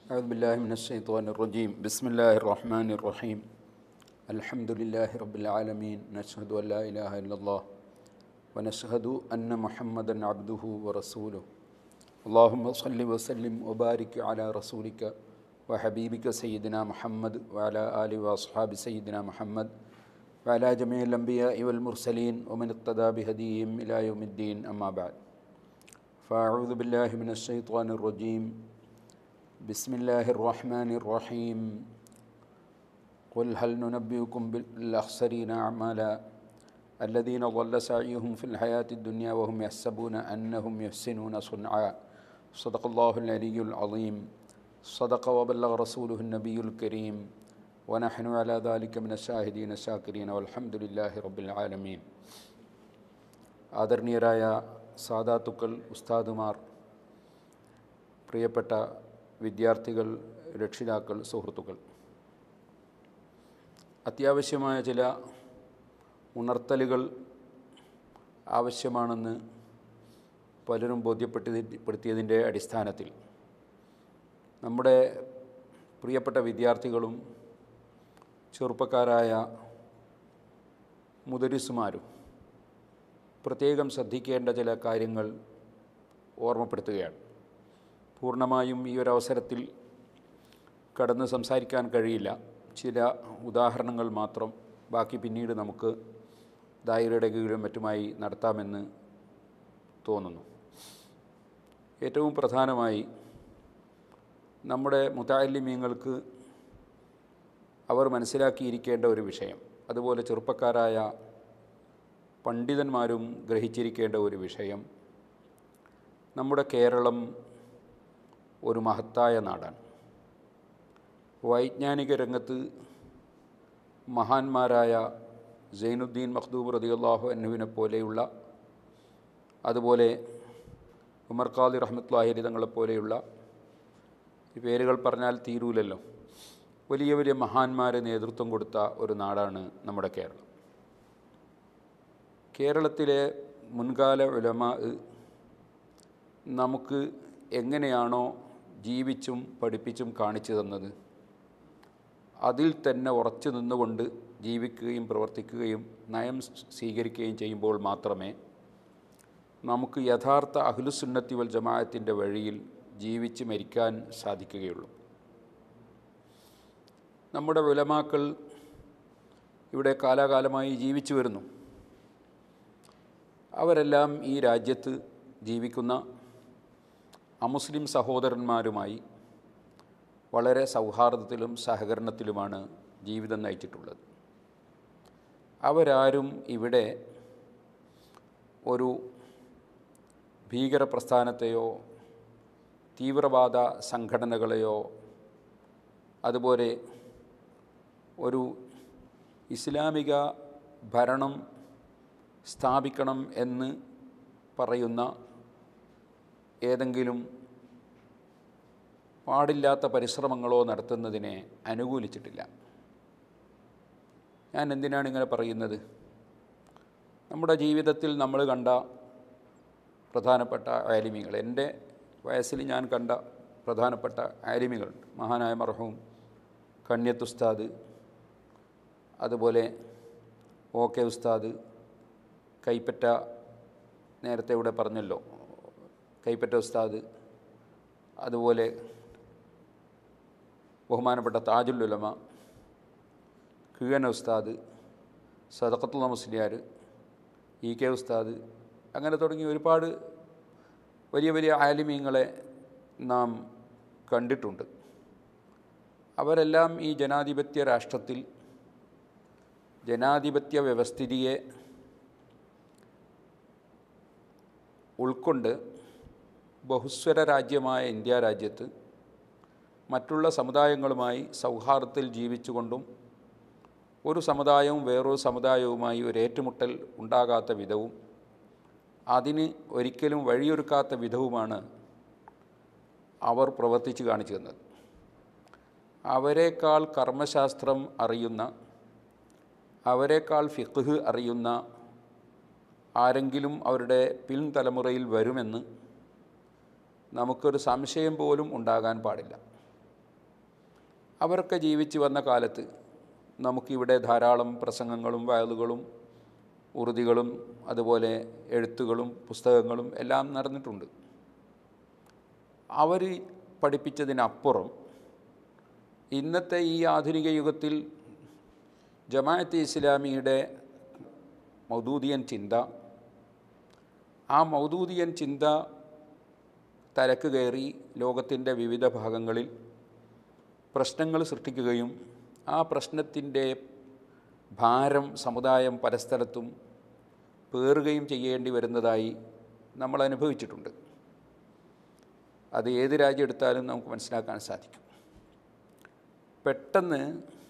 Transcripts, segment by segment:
أعوذ بالله من الشيطان الرجيم بسم الله الرحمن الرحيم الحمد لله رب العالمين نشهد أن لا إله إلا الله ونشهد أن محمدا عبده ورسوله اللهم صل وسلم وبارك على رسولك وحبيبك سيدنا محمد وعلى آله وأصحاب سيدنا محمد وعلى جميع الأنبياء والمرسلين ومن اقتدى بهديهم إلى يوم الدين أما بعد فأعوذ بالله من الشيطان الرجيم بسم الله الرحمن الرحيم قل هل ننبئكم بالأخسرين أعمالا الذين ضل سعيهم في الحياة الدنيا وهم يحسبون أنهم يحسنون صنعا صدق الله العلي العظيم صدق وبلغ رسوله النبي الكريم ونحن على ذلك من الشاهدين الشاكرين والحمد لله رب العالمين ആദരണീയരായ സാദാത്തുക്കൾ ഉസ്താദുമാർ പ്രിയപ്പെട്ട വിദ്യാർത്ഥികൾ രക്ഷിതാക്കൾ സുഹൃത്തുക്കൾ അത്യാവശ്യമായ ചില ഉണർത്തലുകൾ ആവശ്യമാണെന്ന് പലരും ബോധ്യപ്പെടുത്തിയതിൻ്റെ അടിസ്ഥാനത്തിൽ നമ്മുടെ പ്രിയപ്പെട്ട വിദ്യാർത്ഥികളും ചെറുപ്പക്കാരായ മുദരിസുമാരും പ്രത്യേകം ശ്രദ്ധിക്കേണ്ട ചില കാര്യങ്ങൾ ഓർമ്മപ്പെടുത്തുകയാണ് പൂർണ്ണമായും ഈ ഒരു അവസരത്തിൽ കടന്ന് സംസാരിക്കാൻ കഴിയില്ല ചില ഉദാഹരണങ്ങൾ മാത്രം ബാക്കി പിന്നീട് നമുക്ക് ദായരുടെ കീഴിലും മറ്റുമായി നടത്താമെന്ന് തോന്നുന്നു ഏറ്റവും പ്രധാനമായി നമ്മുടെ മുതാലിമ്യങ്ങൾക്ക് അവർ മനസ്സിലാക്കിയിരിക്കേണ്ട ഒരു വിഷയം അതുപോലെ ചെറുപ്പക്കാരായ പണ്ഡിതന്മാരും ഗ്രഹിച്ചിരിക്കേണ്ട ഒരു വിഷയം നമ്മുടെ കേരളം ഒരു മഹത്തായ നാടാണ് വൈജ്ഞാനിക രംഗത്ത് മഹാന്മാരായ സൈനുദ്ദീൻ മഖ്ദൂബ് റതിയുള്ളാഹു അന്നുവിനെ പോലെയുള്ള അതുപോലെ ഉമർ ഖാദി റഹ്മത്ലാഹിരി തങ്ങളെപ്പോലെയുള്ള ഈ പേരുകൾ പറഞ്ഞാൽ തീരൂലല്ലോ വലിയ വലിയ മഹാന്മാരെ നേതൃത്വം കൊടുത്ത ഒരു നാടാണ് നമ്മുടെ കേരളം കേരളത്തിലെ മുൻകാല ഉലമ നമുക്ക് എങ്ങനെയാണോ ജീവിച്ചും പഠിപ്പിച്ചും കാണിച്ചു തന്നത് അതിൽ തന്നെ ഉറച്ചു നിന്നുകൊണ്ട് ജീവിക്കുകയും പ്രവർത്തിക്കുകയും നയം സ്വീകരിക്കുകയും ചെയ്യുമ്പോൾ മാത്രമേ നമുക്ക് യഥാർത്ഥ അഖിലുസുന്നത്തി വൽ ജമാഅത്തിൻ്റെ വഴിയിൽ ജീവിച്ച് മരിക്കാൻ സാധിക്കുകയുള്ളൂ നമ്മുടെ ഉലമാക്കൾ ഇവിടെ കാലാകാലമായി ജീവിച്ചു വരുന്നു അവരെല്ലാം ഈ രാജ്യത്ത് ജീവിക്കുന്ന അമുസ്ലിം സഹോദരന്മാരുമായി വളരെ സൗഹാർദ്ദത്തിലും സഹകരണത്തിലുമാണ് ജീവിതം നയിച്ചിട്ടുള്ളത് അവരാരും ഇവിടെ ഒരു ഭീകര പ്രസ്ഥാനത്തെയോ തീവ്രവാദ സംഘടനകളെയോ അതുപോലെ ഒരു ഇസ്ലാമിക ഭരണം സ്ഥാപിക്കണം എന്ന് പറയുന്ന ഏതെങ്കിലും പാടില്ലാത്ത പരിശ്രമങ്ങളോ നടത്തുന്നതിനെ അനുകൂലിച്ചിട്ടില്ല ഞാൻ എന്തിനാണ് ഇങ്ങനെ പറയുന്നത് നമ്മുടെ ജീവിതത്തിൽ നമ്മൾ കണ്ട പ്രധാനപ്പെട്ട ആലിമികൾ എൻ്റെ വയസ്സിൽ ഞാൻ കണ്ട പ്രധാനപ്പെട്ട ആലിമികളുണ്ട് മഹാനായ മർഹൂം കണ്യത്ത് ഉസ്താദ് അതുപോലെ ഓ കെ ഉസ്താദ് കൈപ്പറ്റ നേരത്തെ ഇവിടെ പറഞ്ഞല്ലോ കൈപ്പറ്റ ഉസ്താദ് അതുപോലെ ബഹുമാനപ്പെട്ട താജുൽ ഉലമ കിഴന ഉസ്താദ് സദക്കത്തുള്ള മുസ്ലിയാർ ഇ കെ ഉസ്താദ് അങ്ങനെ തുടങ്ങി ഒരുപാട് വലിയ വലിയ ആലിമീങ്ങളെ നാം കണ്ടിട്ടുണ്ട് അവരെല്ലാം ഈ ജനാധിപത്യ രാഷ്ട്രത്തിൽ ജനാധിപത്യ വ്യവസ്ഥിതിയെ ഉൾക്കൊണ്ട് ബഹുസ്വര രാജ്യമായ ഇന്ത്യ രാജ്യത്ത് മറ്റുള്ള സമുദായങ്ങളുമായി സൗഹാർദ്ദത്തിൽ ജീവിച്ചുകൊണ്ടും ഒരു സമുദായവും വേറൊരു സമുദായവുമായി ഒരു ഏറ്റുമുട്ടൽ ഉണ്ടാകാത്ത വിധവും അതിന് ഒരിക്കലും വഴിയൊരുക്കാത്ത വിധവുമാണ് അവർ പ്രവർത്തിച്ച് കാണിച്ചു തന്നത് അവരെക്കാൾ കർമ്മശാസ്ത്രം അറിയുന്ന അവരെക്കാൾ ഫിഖ് അറിയുന്ന ആരെങ്കിലും അവരുടെ പിൻതലമുറയിൽ വരുമെന്ന് നമുക്കൊരു സംശയം പോലും ഉണ്ടാകാൻ പാടില്ല അവരൊക്കെ ജീവിച്ച് വന്ന കാലത്ത് നമുക്കിവിടെ ധാരാളം പ്രസംഗങ്ങളും വയലുകളും ഉറുതികളും അതുപോലെ എഴുത്തുകളും പുസ്തകങ്ങളും എല്ലാം നടന്നിട്ടുണ്ട് അവർ പഠിപ്പിച്ചതിനപ്പുറം ഇന്നത്തെ ഈ ആധുനിക യുഗത്തിൽ ജമാഅത്ത് ഇസ്ലാമിയുടെ മൗദൂദിയൻ ചിന്ത ആ മൗദൂദിയൻ ചിന്ത തലക്ക് കയറി ലോകത്തിൻ്റെ വിവിധ ഭാഗങ്ങളിൽ പ്രശ്നങ്ങൾ സൃഷ്ടിക്കുകയും ആ പ്രശ്നത്തിൻ്റെ ഭാരം സമുദായം പല സ്ഥലത്തും പേറുകയും ചെയ്യേണ്ടി വരുന്നതായി നമ്മൾ അനുഭവിച്ചിട്ടുണ്ട് അത് ഏത് രാജ്യം എടുത്താലും നമുക്ക് മനസ്സിലാക്കാൻ സാധിക്കും പെട്ടെന്ന്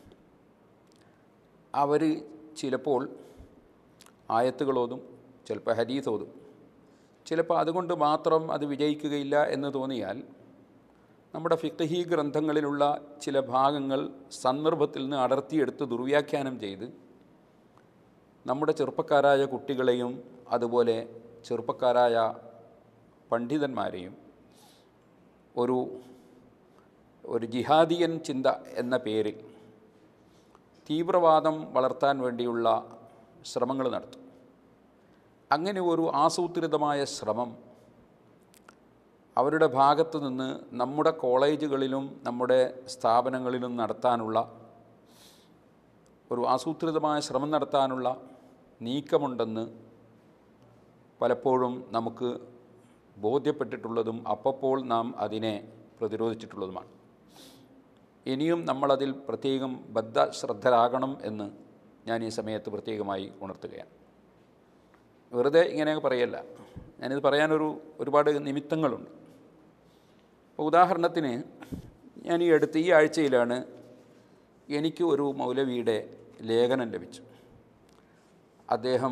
അവർ ചിലപ്പോൾ ആയത്തുകളോതും ചിലപ്പോൾ ഹരീസ് ഓതും ചിലപ്പോൾ അതുകൊണ്ട് മാത്രം അത് വിജയിക്കുകയില്ല എന്ന് തോന്നിയാൽ നമ്മുടെ ഫിഖഹി ഗ്രന്ഥങ്ങളിലുള്ള ചില ഭാഗങ്ങൾ സന്ദർഭത്തിൽ നിന്ന് അടർത്തിയെടുത്ത് ദുർവ്യാഖ്യാനം ചെയ്ത് നമ്മുടെ ചെറുപ്പക്കാരായ കുട്ടികളെയും അതുപോലെ ചെറുപ്പക്കാരായ പണ്ഡിതന്മാരെയും ഒരു ഒരു ജിഹാദിയൻ ചിന്ത എന്ന പേരിൽ തീവ്രവാദം വളർത്താൻ വേണ്ടിയുള്ള ശ്രമങ്ങൾ നടത്തും അങ്ങനെ ഒരു ആസൂത്രിതമായ ശ്രമം അവരുടെ ഭാഗത്ത് നിന്ന് നമ്മുടെ കോളേജുകളിലും നമ്മുടെ സ്ഥാപനങ്ങളിലും നടത്താനുള്ള ഒരു ആസൂത്രിതമായ ശ്രമം നടത്താനുള്ള നീക്കമുണ്ടെന്ന് പലപ്പോഴും നമുക്ക് ബോധ്യപ്പെട്ടിട്ടുള്ളതും അപ്പപ്പോൾ നാം അതിനെ പ്രതിരോധിച്ചിട്ടുള്ളതുമാണ് ഇനിയും നമ്മളതിൽ പ്രത്യേകം ബദ്ധശ്രദ്ധരാകണം എന്ന് ഞാൻ ഈ സമയത്ത് പ്രത്യേകമായി ഉണർത്തുകയാണ് വെറുതെ ഇങ്ങനെ പറയല്ല ഞാനിത് പറയാനൊരു ഒരുപാട് നിമിത്തങ്ങളുണ്ട് ഇപ്പോൾ ഉദാഹരണത്തിന് ഞാൻ ഈ അടുത്ത ഈ ആഴ്ചയിലാണ് എനിക്ക് ഒരു മൗലവിയുടെ ലേഖനം ലഭിച്ചു അദ്ദേഹം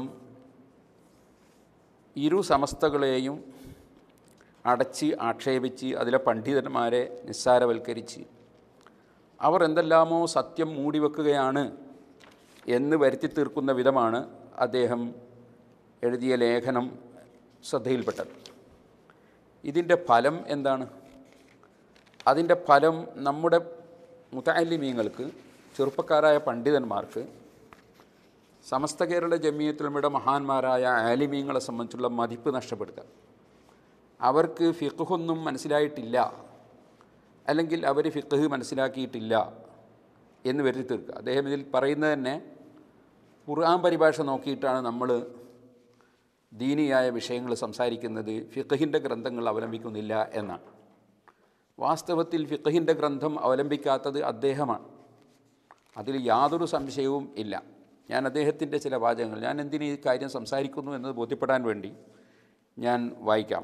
ഇരു സമസ്തകളെയും അടച്ച് ആക്ഷേപിച്ച് അതിലെ പണ്ഡിതന്മാരെ നിസ്സാരവൽക്കരിച്ച് അവർ എന്തെല്ലാമോ സത്യം മൂടിവെക്കുകയാണ് എന്ന് വരുത്തി തീർക്കുന്ന വിധമാണ് അദ്ദേഹം എഴുതിയ ലേഖനം ശ്രദ്ധയിൽപ്പെട്ടത് ഇതിൻ്റെ ഫലം എന്താണ് അതിൻ്റെ ഫലം നമ്മുടെ മുതാലിമീങ്ങൾക്ക് ചെറുപ്പക്കാരായ പണ്ഡിതന്മാർക്ക് സമസ്ത കേരള ജമിയത്തുലമയുടെ മഹാന്മാരായ ആലിമീങ്ങളെ സംബന്ധിച്ചുള്ള മതിപ്പ് നഷ്ടപ്പെടുത്തുക അവർക്ക് ഫിഖൊന്നും മനസ്സിലായിട്ടില്ല അല്ലെങ്കിൽ അവർ ഫിഖ് മനസ്സിലാക്കിയിട്ടില്ല എന്ന് വരുത്തി തീർക്കുക അദ്ദേഹം ഇതിൽ പറയുന്നത് തന്നെ ഖുർആൻ പരിഭാഷ നോക്കിയിട്ടാണ് നമ്മൾ ദീനിയായ വിഷയങ്ങൾ സംസാരിക്കുന്നത് ഫിഖഹിൻ്റെ ഗ്രന്ഥങ്ങൾ അവലംബിക്കുന്നില്ല എന്നാണ് വാസ്തവത്തിൽ ഫിഖഹിൻ്റെ ഗ്രന്ഥം അവലംബിക്കാത്തത് അദ്ദേഹമാണ് അതിൽ യാതൊരു സംശയവും ഇല്ല ഞാൻ അദ്ദേഹത്തിൻ്റെ ചില വാചകങ്ങൾ ഞാൻ എന്തിന് ഈ കാര്യം സംസാരിക്കുന്നു എന്നത് ബോധ്യപ്പെടാൻ വേണ്ടി ഞാൻ വായിക്കാം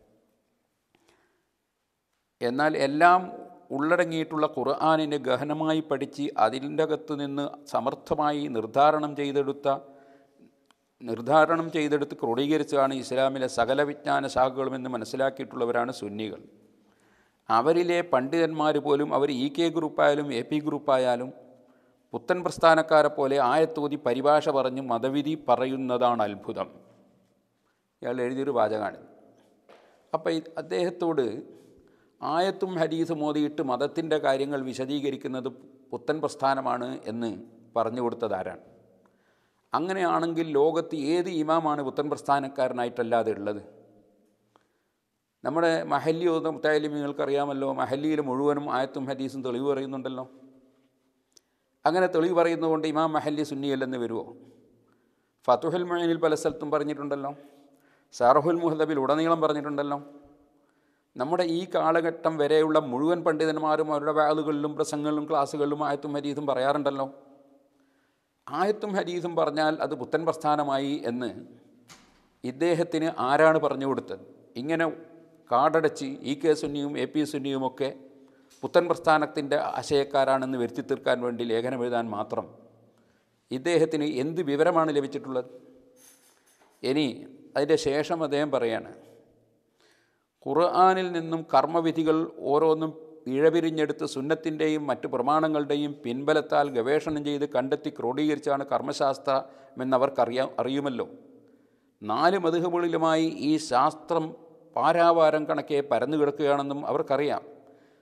എന്നാൽ എല്ലാം ഉള്ളടങ്ങിയിട്ടുള്ള ഖുർആാനിനെ ഗഹനമായി പഠിച്ച് അതിൻ്റെ അകത്ത് നിന്ന് സമർത്ഥമായി നിർദ്ധാരണം ചെയ്തെടുത്ത നിർദ്ധാരണം ചെയ്തെടുത്ത് ക്രോഡീകരിച്ചതാണ് ഇസ്ലാമിലെ സകല വിജ്ഞാന ശാഖകളുമെന്ന് മനസ്സിലാക്കിയിട്ടുള്ളവരാണ് സുന്നികൾ അവരിലെ പണ്ഡിതന്മാർ പോലും അവർ ഇ കെ ഗ്രൂപ്പായാലും എ പി ഗ്രൂപ്പായാലും പുത്തൻ പ്രസ്ഥാനക്കാരെ പോലെ ആയത്തോതി പരിഭാഷ പറഞ്ഞ് മതവിധി പറയുന്നതാണ് അത്ഭുതം ഇയാൾ എഴുതിയൊരു വാചകമാണ് അപ്പോൾ അദ്ദേഹത്തോട് ആയത്തും ഹരീസും മോദിയിട്ട് മതത്തിൻ്റെ കാര്യങ്ങൾ വിശദീകരിക്കുന്നത് പുത്തൻ പ്രസ്ഥാനമാണ് എന്ന് പറഞ്ഞു കൊടുത്തതാരാണ് അങ്ങനെയാണെങ്കിൽ ലോകത്ത് ഏത് ഇമാമാണ് പുത്തൻ പ്രസ്ഥാനക്കാരനായിട്ടല്ലാതെ ഉള്ളത് നമ്മുടെ മഹല്ലി മുത്തായാലിമികൾക്കറിയാമല്ലോ മഹല്ലിയിൽ മുഴുവനും ആയത്തും ഹദീസും തെളിവ് പറയുന്നുണ്ടല്ലോ അങ്ങനെ തെളിവ് പറയുന്നതുകൊണ്ട് ഇമാം മഹല്ലി സുന്നിയല്ലെന്ന് വരുമോ ഫതുഹുൽ മൊയിനിൽ പല സ്ഥലത്തും പറഞ്ഞിട്ടുണ്ടല്ലോ സാറഹുൽ മുഹദബിൽ ഉടനീളം പറഞ്ഞിട്ടുണ്ടല്ലോ നമ്മുടെ ഈ കാലഘട്ടം വരെയുള്ള മുഴുവൻ പണ്ഡിതന്മാരും അവരുടെ വാളുകളിലും പ്രസംഗങ്ങളിലും ക്ലാസ്സുകളിലും ആയത്തും ഹരീസും പറയാറുണ്ടല്ലോ ആയത്തും ഹരീസും പറഞ്ഞാൽ അത് പുത്തൻ പ്രസ്ഥാനമായി എന്ന് ഇദ്ദേഹത്തിന് ആരാണ് പറഞ്ഞു കൊടുത്തത് ഇങ്ങനെ കാടടച്ച് ഇ കെ സുന്നിയും എ പി സുന്നിയുമൊക്കെ പുത്തൻ പ്രസ്ഥാനത്തിൻ്റെ ആശയക്കാരാണെന്ന് വരുത്തി തീർക്കാൻ വേണ്ടി ലേഖനം എഴുതാൻ മാത്രം ഇദ്ദേഹത്തിന് എന്ത് വിവരമാണ് ലഭിച്ചിട്ടുള്ളത് ഇനി അതിൻ്റെ ശേഷം അദ്ദേഹം പറയാണ് ഖുർആാനിൽ നിന്നും കർമ്മവിധികൾ ഓരോന്നും ഇഴപിരിഞ്ഞെടുത്ത് സുന്നത്തിൻ്റെയും മറ്റ് പ്രമാണങ്ങളുടെയും പിൻബലത്താൽ ഗവേഷണം ചെയ്ത് കണ്ടെത്തി ക്രോഡീകരിച്ചാണ് കർമ്മശാസ്ത്രമെന്നവർക്കറിയാം അറിയുമല്ലോ നാല് മധുഹബുകളിലുമായി ഈ ശാസ്ത്രം പാരാവാരം കണക്കെ പരന്നു കിടക്കുകയാണെന്നും അവർക്കറിയാം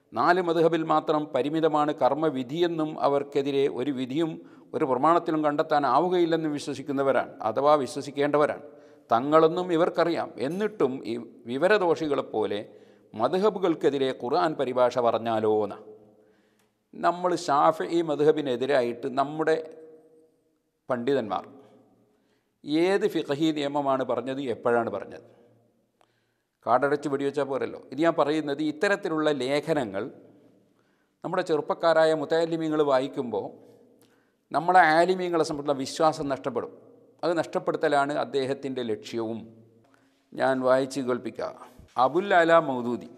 നാല് മധുഹബിൽ മാത്രം പരിമിതമാണ് കർമ്മവിധിയെന്നും അവർക്കെതിരെ ഒരു വിധിയും ഒരു പ്രമാണത്തിലും കണ്ടെത്താൻ ആവുകയില്ലെന്നും വിശ്വസിക്കുന്നവരാണ് അഥവാ വിശ്വസിക്കേണ്ടവരാണ് തങ്ങളെന്നും ഇവർക്കറിയാം എന്നിട്ടും ഈ വിവരദോഷികളെപ്പോലെ മധുഹബുകൾക്കെതിരെ ഖുർആൻ പരിഭാഷ പറഞ്ഞാലോ എന്ന നമ്മൾ ഷാഫി ഈ മധുഹബിനെതിരായിട്ട് നമ്മുടെ പണ്ഡിതന്മാർ ഏത് ഫിഖഹി നിയമമാണ് പറഞ്ഞത് എപ്പോഴാണ് പറഞ്ഞത് കാടടച്ച് വെടിവെച്ചാൽ പോരല്ലോ ഇത് ഞാൻ പറയുന്നത് ഇത്തരത്തിലുള്ള ലേഖനങ്ങൾ നമ്മുടെ ചെറുപ്പക്കാരായ മുത്താലിമീങ്ങൾ വായിക്കുമ്പോൾ നമ്മളെ ആലിമീങ്ങളെ സംബന്ധിച്ചുള്ള വിശ്വാസം നഷ്ടപ്പെടും അത് നഷ്ടപ്പെടുത്തലാണ് അദ്ദേഹത്തിൻ്റെ ലക്ഷ്യവും ഞാൻ വായിച്ച് കേൾപ്പിക്കുക അബുൽ അല മൗദൂദി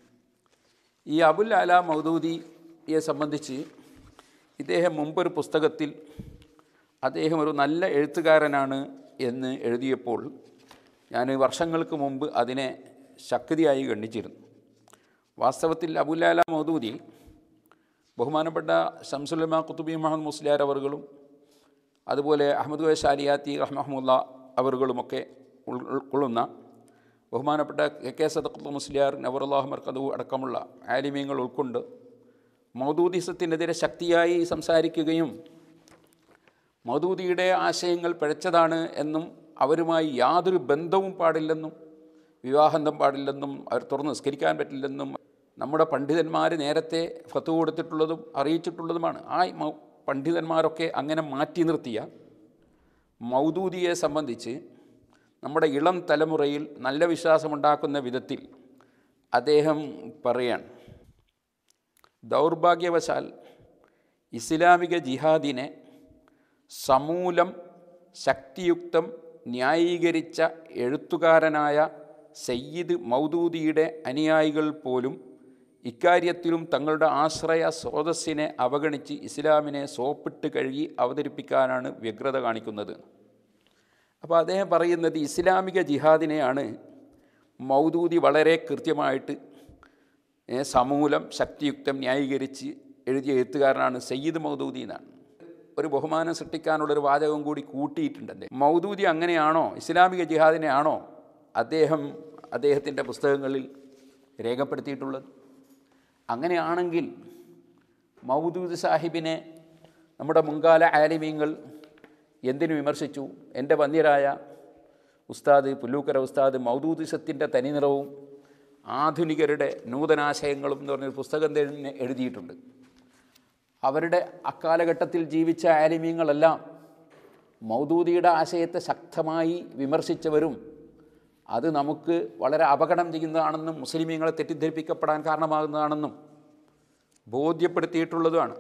ഈ അബുൽ അല മൗദൂദിയെ സംബന്ധിച്ച് ഇദ്ദേഹം മുമ്പൊരു പുസ്തകത്തിൽ അദ്ദേഹം ഒരു നല്ല എഴുത്തുകാരനാണ് എന്ന് എഴുതിയപ്പോൾ ഞാൻ വർഷങ്ങൾക്ക് മുമ്പ് അതിനെ ശക്തിയായി ഗണ്ണിച്ചിരുന്നു വാസ്തവത്തിൽ അബുലാല മൗദൂദി ബഹുമാനപ്പെട്ട ഷംസുലമ കുത്തുബി മുഹമ്മദ് മുസ്ലിയാർ അവറുകളും അതുപോലെ അഹമ്മദ് വൈ ഷാലിയാത്തി റഹ്മഹമുല്ല അവറുകളുമൊക്കെ ഉൾ- ഉൾക്കൊള്ളുന്ന ബഹുമാനപ്പെട്ട കെ കെ സദഖ് മുസ്ലിയാർ നവറുല്ലാഹ് മർക്കദു അടക്കമുള്ള ആലിമ്യങ്ങൾ ഉൾക്കൊണ്ട് മൗദൂദിസത്തിനെതിരെ ശക്തിയായി സംസാരിക്കുകയും മൗദൂദിയുടെ ആശയങ്ങൾ പിഴച്ചതാണ് എന്നും അവരുമായി യാതൊരു ബന്ധവും പാടില്ലെന്നും വിവാഹബന്ധം പാടില്ലെന്നും അവർ തുറന്ന് നിസ്കരിക്കാൻ പറ്റില്ലെന്നും നമ്മുടെ പണ്ഡിതന്മാർ നേരത്തെ ഫത്ത് കൊടുത്തിട്ടുള്ളതും അറിയിച്ചിട്ടുള്ളതുമാണ് ആ മൗ- പണ്ഡിതന്മാരൊക്കെ അങ്ങനെ മാറ്റി നിർത്തിയ മൗദൂദിയെ സംബന്ധിച്ച് നമ്മുടെ ഇളം തലമുറയിൽ നല്ല വിശ്വാസമുണ്ടാക്കുന്ന വിധത്തിൽ അദ്ദേഹം പറയാണ് ദൗർഭാഗ്യവശാൽ ഇസ്ലാമിക ജിഹാദിനെ സമൂലം ശക്തിയുക്തം ന്യായീകരിച്ച എഴുത്തുകാരനായ സയ്യിദ് മൗദൂദിയുടെ അനുയായികൾ പോലും ഇക്കാര്യത്തിലും തങ്ങളുടെ ആശ്രയ സ്രോതസ്സിനെ അവഗണിച്ച് ഇസ്ലാമിനെ സോപ്പിട്ട് കഴുകി അവതരിപ്പിക്കാനാണ് വ്യഗ്രത കാണിക്കുന്നത് അപ്പോൾ അദ്ദേഹം പറയുന്നത് ഇസ്ലാമിക ജിഹാദിനെയാണ് മൗദൂദി വളരെ കൃത്യമായിട്ട് ഏ, സമൂലം ശക്തിയുക്തം ന്യായീകരിച്ച് എഴുതിയ എഴുത്തുകാരനാണ് സയ്യിദ് മൗദൂദി എന്നാണ് ഒരു ബഹുമാനം സൃഷ്ടിക്കാനുള്ളൊരു വാചകം കൂടി കൂട്ടിയിട്ടുണ്ട് അദ്ദേഹം മൗദൂദി അങ്ങനെയാണോ ഇസ്ലാമിക ജിഹാദിനെയാണോ അദ്ദേഹം അദ്ദേഹത്തിൻ്റെ പുസ്തകങ്ങളിൽ രേഖപ്പെടുത്തിയിട്ടുള്ളത് അങ്ങനെയാണെങ്കിൽ മൗദൂദ് സാഹിബിനെ നമ്മുടെ മുൻകാല ആലിമീങ്ങൾ എന്തിനു വിമർശിച്ചു എൻ്റെ വന്യരായ ഉസ്താദ് പുല്ലൂക്കര ഉസ്താദ് മൗദൂദിസത്തിൻ്റെ തനിനിറവും ആധുനികരുടെ നൂതനാശയങ്ങളും എന്ന് പറഞ്ഞൊരു പുസ്തകം തന്നെ എഴുതിയിട്ടുണ്ട് അവരുടെ അക്കാലഘട്ടത്തിൽ ജീവിച്ച ആലിമീങ്ങളെല്ലാം മൗദൂദിയുടെ ആശയത്തെ ശക്തമായി വിമർശിച്ചവരും അത് നമുക്ക് വളരെ അപകടം ചെയ്യുന്നതാണെന്നും മുസ്ലിമീങ്ങളെ തെറ്റിദ്ധരിപ്പിക്കപ്പെടാൻ കാരണമാകുന്നതാണെന്നും ബോധ്യപ്പെടുത്തിയിട്ടുള്ളതുമാണ്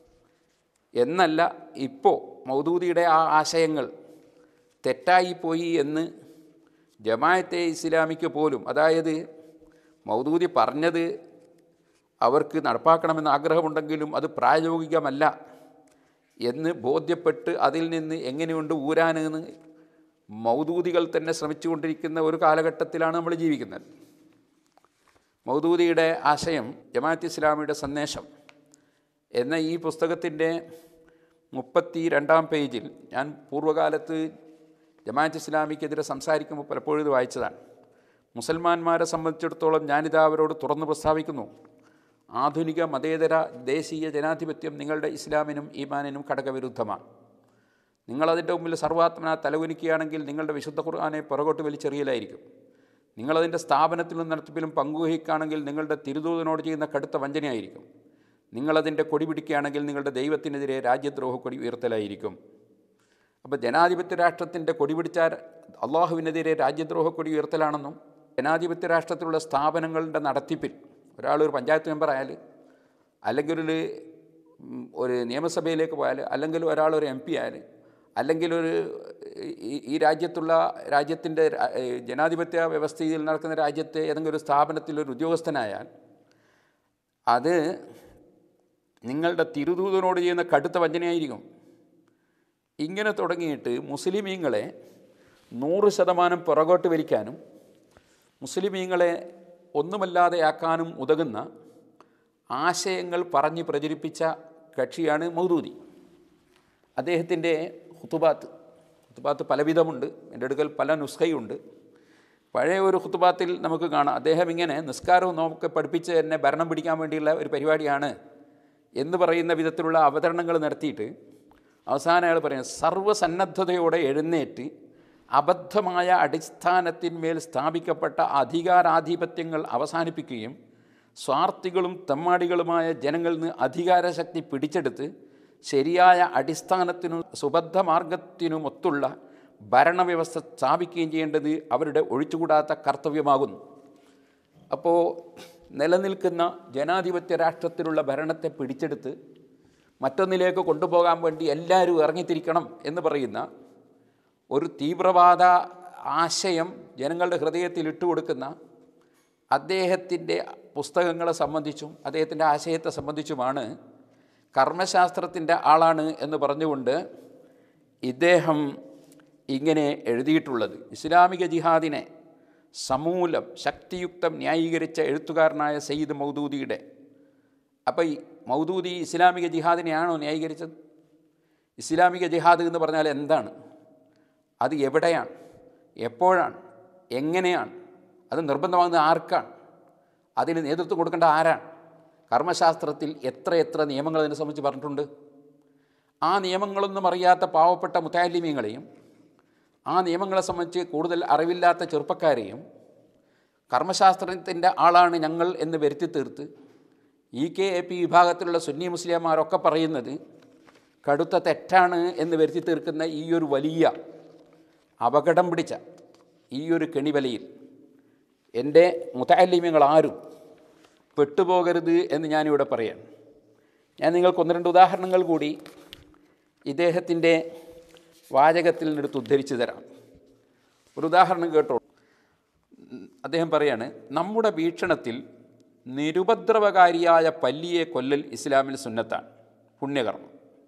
എന്നല്ല ഇപ്പോൾ മൗദൂദിയുടെ ആ ആശയങ്ങൾ തെറ്റായിപ്പോയി എന്ന് ജമായത്തെ ഇസ്ലാമിക്ക് പോലും അതായത് മൗദൂദി പറഞ്ഞത് അവർക്ക് നടപ്പാക്കണമെന്ന് ആഗ്രഹമുണ്ടെങ്കിലും അത് പ്രായോഗികമല്ല എന്ന് ബോധ്യപ്പെട്ട് അതിൽ നിന്ന് എങ്ങനെയുണ്ട് ഊരാനെന്ന് മൗദൂദികൾ തന്നെ ശ്രമിച്ചുകൊണ്ടിരിക്കുന്ന ഒരു കാലഘട്ടത്തിലാണ് നമ്മൾ ജീവിക്കുന്നത് മൗദൂദിയുടെ ആശയം ജമാഅത്ത് ഇസ്ലാമിയുടെ സന്ദേശം എന്ന ഈ പുസ്തകത്തിൻ്റെ മുപ്പത്തി രണ്ടാം പേജിൽ ഞാൻ പൂർവ്വകാലത്ത് ജമാഅത്ത് ഇസ്ലാമിക്കെതിരെ സംസാരിക്കുമ്പോൾ പലപ്പോഴും ഇത് വായിച്ചതാണ് മുസൽമാന്മാരെ സംബന്ധിച്ചിടത്തോളം ഞാനിതാ അവരോട് തുറന്നു പ്രസ്താവിക്കുന്നു ആധുനിക മതേതര ദേശീയ ജനാധിപത്യം നിങ്ങളുടെ ഇസ്ലാമിനും ഈമാനിനും ഘടകവിരുദ്ധമാണ് നിങ്ങളതിൻ്റെ മുമ്പിൽ സർവാത്മന തലകുനിക്കുകയാണെങ്കിൽ നിങ്ങളുടെ വിശുദ്ധ ഖുർആാനെ പുറകോട്ട് വലിച്ചെറിയലായിരിക്കും നിങ്ങളതിൻ്റെ സ്ഥാപനത്തിലും നടത്തിപ്പിലും പങ്കുവഹിക്കുകയാണെങ്കിൽ നിങ്ങളുടെ തിരുദൂതനോട് ചെയ്യുന്ന കടുത്ത വഞ്ചനയായിരിക്കും നിങ്ങളതിൻ്റെ കൊടി പിടിക്കുകയാണെങ്കിൽ നിങ്ങളുടെ ദൈവത്തിനെതിരെ രാജ്യദ്രോഹ കൊടി ഉയർത്തലായിരിക്കും അപ്പോൾ ജനാധിപത്യ രാഷ്ട്രത്തിൻ്റെ കൊടി പിടിച്ചാൽ അള്ളാഹുവിനെതിരെ രാജ്യദ്രോഹ കൊടി ഉയർത്തലാണെന്നും ജനാധിപത്യ രാഷ്ട്രത്തിലുള്ള സ്ഥാപനങ്ങളുടെ നടത്തിപ്പിൽ ഒരാളൊരു പഞ്ചായത്ത് മെമ്പർ ആയാൽ അല്ലെങ്കിൽ ഒരു ഉം, ഒരു നിയമസഭയിലേക്ക് പോയാൽ അല്ലെങ്കിൽ ഒരാൾ ഒരു എം പി ആയാൽ അല്ലെങ്കിൽ ഒരു ഈ- ഈ രാജ്യത്തുള്ള രാജ്യത്തിൻ്റെ രാ- ഏ, ജനാധിപത്യ വ്യവസ്ഥയിൽ നടക്കുന്ന രാജ്യത്തെ ഏതെങ്കിലും ഒരു സ്ഥാപനത്തിൽ ഒരു ഉദ്യോഗസ്ഥനായാൽ അത് നിങ്ങളുടെ തിരുദൂതനോട് ചെയ്യുന്ന കടുത്ത വഞ്ചനയായിരിക്കും ഇങ്ങനെ തുടങ്ങിയിട്ട് മുസ്ലിമീങ്ങളെ നൂറ് ശതമാനം പുറകോട്ട് വലിക്കാനും മുസ്ലിമീങ്ങളെ ഒന്നുമല്ലാതെയാക്കാനും ഉതകുന്ന ആശയങ്ങൾ പറഞ്ഞ് പ്രചരിപ്പിച്ച കക്ഷിയാണ് മൗദൂദി അദ്ദേഹത്തിൻ്റെ ഹുത്തുബാത്ത് ഹുത്തുബാത്ത് പലവിധമുണ്ട് എൻ്റെ അടുക്കൽ പല നുസ്ഖയുണ്ട് പഴയ ഒരു ഖുത്തുബാത്തിൽ നമുക്ക് കാണാം അദ്ദേഹം ഇങ്ങനെ നിസ്കാരവും നോക്കി പഠിപ്പിച്ച് എന്നെ ഭരണം പിടിക്കാൻ വേണ്ടിയുള്ള ഒരു പരിപാടിയാണ് എന്ന് പറയുന്ന വിധത്തിലുള്ള അവതരണങ്ങൾ നടത്തിയിട്ട് അവസാനം അയാൾ പറയും സർവ്വസന്നദ്ധതയോടെ എഴുന്നേറ്റ് അബദ്ധമായ അടിസ്ഥാനത്തിന്മേൽ സ്ഥാപിക്കപ്പെട്ട അധികാരാധിപത്യങ്ങൾ അവസാനിപ്പിക്കുകയും സ്വാർത്ഥികളും തെമ്മാടികളുമായ ജനങ്ങളിൽ നിന്ന് അധികാരശക്തി പിടിച്ചെടുത്ത് ശരിയായ അടിസ്ഥാനത്തിനും സുബദ്ധ മാർഗത്തിനുമൊത്തുള്ള ഭരണവ്യവസ്ഥ സ്ഥാപിക്കുകയും ചെയ്യേണ്ടത് അവരുടെ ഒഴിച്ചുകൂടാത്ത കർത്തവ്യമാകുന്നു അപ്പോൾ നിലനിൽക്കുന്ന ജനാധിപത്യ രാഷ്ട്രത്തിലുള്ള ഭരണത്തെ പിടിച്ചെടുത്ത് മറ്റൊന്നിലേക്ക് കൊണ്ടുപോകാൻ വേണ്ടി എല്ലാവരും ഇറങ്ങിത്തിരിക്കണം എന്ന് പറയുന്ന ഒരു തീവ്രവാദ ആശയം ജനങ്ങളുടെ ഹൃദയത്തിൽ ഇട്ടുകൊടുക്കുന്ന അദ്ദേഹത്തിൻ്റെ പുസ്തകങ്ങളെ സംബന്ധിച്ചും അദ്ദേഹത്തിൻ്റെ ആശയത്തെ സംബന്ധിച്ചുമാണ് കർമ്മശാസ്ത്രത്തിൻ്റെ ആളാണ് എന്ന് പറഞ്ഞുകൊണ്ട് ഇദ്ദേഹം ഇങ്ങനെ എഴുതിയിട്ടുള്ളത് ഇസ്ലാമിക ജിഹാദിനെ സമൂലം ശക്തിയുക്തം ന്യായീകരിച്ച എഴുത്തുകാരനായ സയ്യിദ് മൗദൂദിയുടെ അപ്പോൾ ഈ മൗദൂദി ഇസ്ലാമിക ജിഹാദിനെയാണോ ന്യായീകരിച്ചത് ഇസ്ലാമിക ജിഹാദ് എന്ന് പറഞ്ഞാൽ എന്താണ് അത് എവിടെയാണ് എപ്പോഴാണ് എങ്ങനെയാണ് അത് നിർബന്ധമാകുന്നത് ആർക്കാണ് അതിന് നേതൃത്വം കൊടുക്കേണ്ട ആരാണ് കർമ്മശാസ്ത്രത്തിൽ എത്ര എത്ര നിയമങ്ങൾ അതിനെ സംബന്ധിച്ച് പറഞ്ഞിട്ടുണ്ട് ആ നിയമങ്ങളൊന്നും അറിയാത്ത പാവപ്പെട്ട മുത്താലിമ്യങ്ങളെയും ആ നിയമങ്ങളെ സംബന്ധിച്ച് കൂടുതൽ അറിവില്ലാത്ത ചെറുപ്പക്കാരെയും കർമ്മശാസ്ത്രത്തിൻ്റെ ആളാണ് ഞങ്ങൾ എന്ന് വരുത്തി തീർത്ത് ഇ കെ എ പി വിഭാഗത്തിലുള്ള സുന്നി മുസ്ലിംമാരൊക്കെ പറയുന്നത് കടുത്ത തെറ്റാണ് എന്ന് വരുത്തി തീർക്കുന്ന ഈ ഒരു വലിയ അപകടം പിടിച്ച ഈ ഒരു കെണിവലയിൽ എൻ്റെ മുത്താലിമ്യങ്ങൾ ആരും പെട്ടുപോകരുത് എന്ന് ഞാനിവിടെ പറയാൻ ഞാൻ നിങ്ങൾക്ക് ഒന്ന് രണ്ട് ഉദാഹരണങ്ങൾ കൂടി ഇദ്ദേഹത്തിൻ്റെ വാചകത്തിൽ നിന്നെടുത്ത് ഉദ്ധരിച്ചു തരാം ഒരു ഉദാഹരണം കേട്ടോ അദ്ദേഹം പറയാണ് നമ്മുടെ വീക്ഷണത്തിൽ നിരുപദ്രവകാരിയായ പല്ലിയെ കൊല്ലൽ ഇസ്ലാമിൽ സുന്നത്താണ് പുണ്യകർമ്മം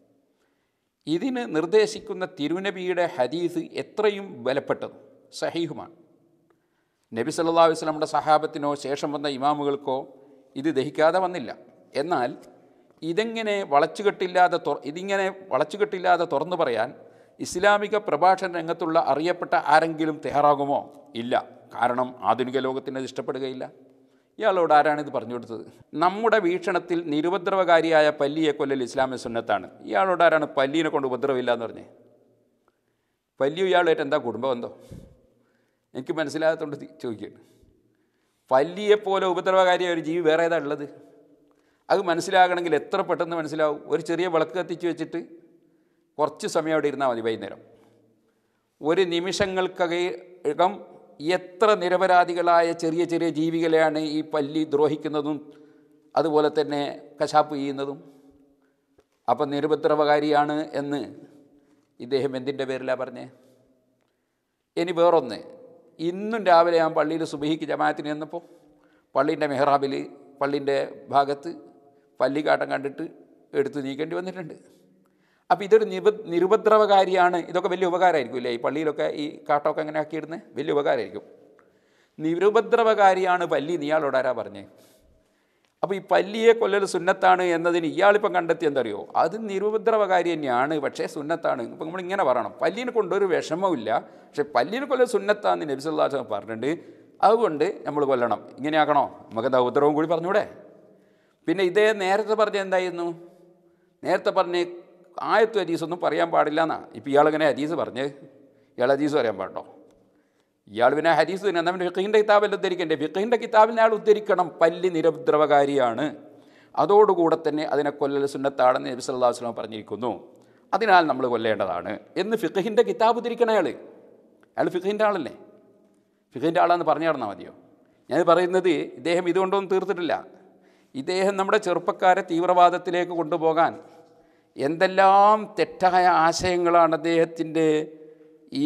ഇതിന് നിർദ്ദേശിക്കുന്ന തിരുനബിയുടെ ഹദീസ് എത്രയും ബലപ്പെട്ടതും സഹീഹുമാണ് നബി സല്ലാ വസ്ലമിൻ്റെ സഹാബത്തിനോ ശേഷം വന്ന ഇമാമുകൾക്കോ ഇത് ദഹിക്കാതെ വന്നില്ല എന്നാൽ ഇതെങ്ങനെ വളച്ചുകെട്ടില്ലാതെ തുറ ഇതിങ്ങനെ വളച്ചുകെട്ടില്ലാതെ തുറന്നു പറയാൻ ഇസ്ലാമിക പ്രഭാഷണ രംഗത്തുള്ള അറിയപ്പെട്ട ആരെങ്കിലും തയ്യാറാകുമോ ഇല്ല കാരണം ആധുനിക ലോകത്തിന് അത് ഇഷ്ടപ്പെടുകയില്ല ഇയാളോട് ആരാണ് ഇത് പറഞ്ഞു കൊടുത്തത് നമ്മുടെ വീക്ഷണത്തിൽ നിരുപദ്രവകാരിയായ പല്ലിയെ കൊല്ലൽ ഇസ്ലാമിക സുന്നത്താണ് ഇയാളോട് ആരാണ് പല്ലിനെ കൊണ്ട് ഉപദ്രവമില്ല എന്ന് പറഞ്ഞേ പല്ലിയും ഇയാളായിട്ട് എന്താ കുടുംബബന്ധം എനിക്ക് മനസ്സിലാകാത്തതുകൊണ്ട് ചോദിക്കുകയാണ് പല്ലിയെപ്പോലെ ഉപദ്രവകാരിയായ ഒരു ജീവി വേറെ ഏതാ ഉള്ളത് അത് മനസ്സിലാകണമെങ്കിൽ എത്ര പെട്ടെന്ന് മനസ്സിലാവും ഒരു ചെറിയ വിളക്ക് കത്തിച്ച് വെച്ചിട്ട് കുറച്ച് സമയം അവിടെ ഇരുന്നാൽ മതി വൈകുന്നേരം ഒരു നിമിഷങ്ങൾക്കകം എത്ര നിരപരാധികളായ ചെറിയ ചെറിയ ജീവികളെയാണ് ഈ പല്ലി ദ്രോഹിക്കുന്നതും അതുപോലെ തന്നെ കശാപ്പ് ചെയ്യുന്നതും അപ്പം നിരുപദ്രവകാരിയാണ് എന്ന് ഇദ്ദേഹം എന്തിൻ്റെ പേരിലാണ് പറഞ്ഞേ ഇനി വേറൊന്ന് ഇന്നും രാവിലെ ഞാൻ പള്ളിയിൽ സുബഹിക്ക് ജമാഅത്തിന് ചെന്നപ്പോൾ പള്ളീൻ്റെ മെഹ്റാബിൽ പള്ളീൻ്റെ ഭാഗത്ത് പല്ലിക്കാട്ടം കണ്ടിട്ട് എടുത്ത് നീക്കേണ്ടി വന്നിട്ടുണ്ട് അപ്പോൾ ഇതൊരു നിപ നിരുപദ്രവകാരിയാണ് ഇതൊക്കെ വലിയ ഉപകാരമായിരിക്കും അല്ലേ ഈ പള്ളിയിലൊക്കെ ഈ കാട്ടമൊക്കെ അങ്ങനെ ആക്കിയിടുന്നത് വലിയ ഉപകാരമായിരിക്കും നിരുപദ്രവകാരിയാണ് പല്ലി നീ ഇയാളോട് ആരാ പറഞ്ഞേ അപ്പോൾ ഈ പല്ലിയെ കൊല്ലൽ സുന്നത്താണ് എന്നതിന് ഇയാളിപ്പം കണ്ടെത്തി എന്തറിയോ അത് നിരുപദ്രവകാരി തന്നെയാണ് പക്ഷേ സുന്നത്താണ് ഇപ്പം നമ്മളിങ്ങനെ പറയണം പല്ലിനെ കൊണ്ടൊരു വിഷമമില്ല പക്ഷേ പല്ലിനെ കൊല്ലൽ സുന്നത്താന്ന് നബിസുല്ലാസ് പറഞ്ഞിട്ടുണ്ട് അതുകൊണ്ട് നമ്മൾ കൊല്ലണം ഇങ്ങനെയാക്കണോ നമുക്ക് എന്താ ഉപദ്രവം കൂടി പറഞ്ഞൂടെ പിന്നെ ഇതേ നേരത്തെ പറഞ്ഞ എന്തായിരുന്നു നേരത്തെ പറഞ്ഞ് ആയത്തു ഹദീസൊന്നും പറയാൻ പാടില്ല എന്നാ ഇപ്പം ഇയാളിങ്ങനെ ഹദീസ് പറഞ്ഞ് ഇയാൾ ഹദീസ് പറയാൻ പാടോ ഇയാൾ പിന്നെ ഹദീസ് തന്നെ എന്നാൽ ഫിഖീൻ്റെ കിതാബല്ല ഉദ്ധരിക്കണ്ടേ ഫിഖീൻ്റെ കിതാബിനെ അയാൾ ഉദ്ധരിക്കണം പല്ലി നിരുപദ്രവകാരിയാണ് അതോടുകൂടെ തന്നെ അതിനെ കൊല്ലൽ സുന്നത്താണെന്ന് നബി സല്ലാ വസ്ലാം പറഞ്ഞിരിക്കുന്നു അതിനാൽ നമ്മൾ കൊല്ലേണ്ടതാണ് എന്ന് ഫിഖഹിൻ്റെ കിതാബ് ഉദ്ധരിക്കണം അയാൾ അയാൾ ഫിഖഹിൻ്റെ ആളല്ലേ ഫിഖഹിൻ്റെ ആളാന്ന് പറഞ്ഞു നടന്നാൽ മതിയോ ഞാൻ പറയുന്നത് ഇദ്ദേഹം ഇതുകൊണ്ടൊന്നും തീർത്തിട്ടില്ല ഇദ്ദേഹം നമ്മുടെ ചെറുപ്പക്കാരെ തീവ്രവാദത്തിലേക്ക് കൊണ്ടുപോകാൻ എന്തെല്ലാം തെറ്റായ ആശയങ്ങളാണ് അദ്ദേഹത്തിൻ്റെ ഈ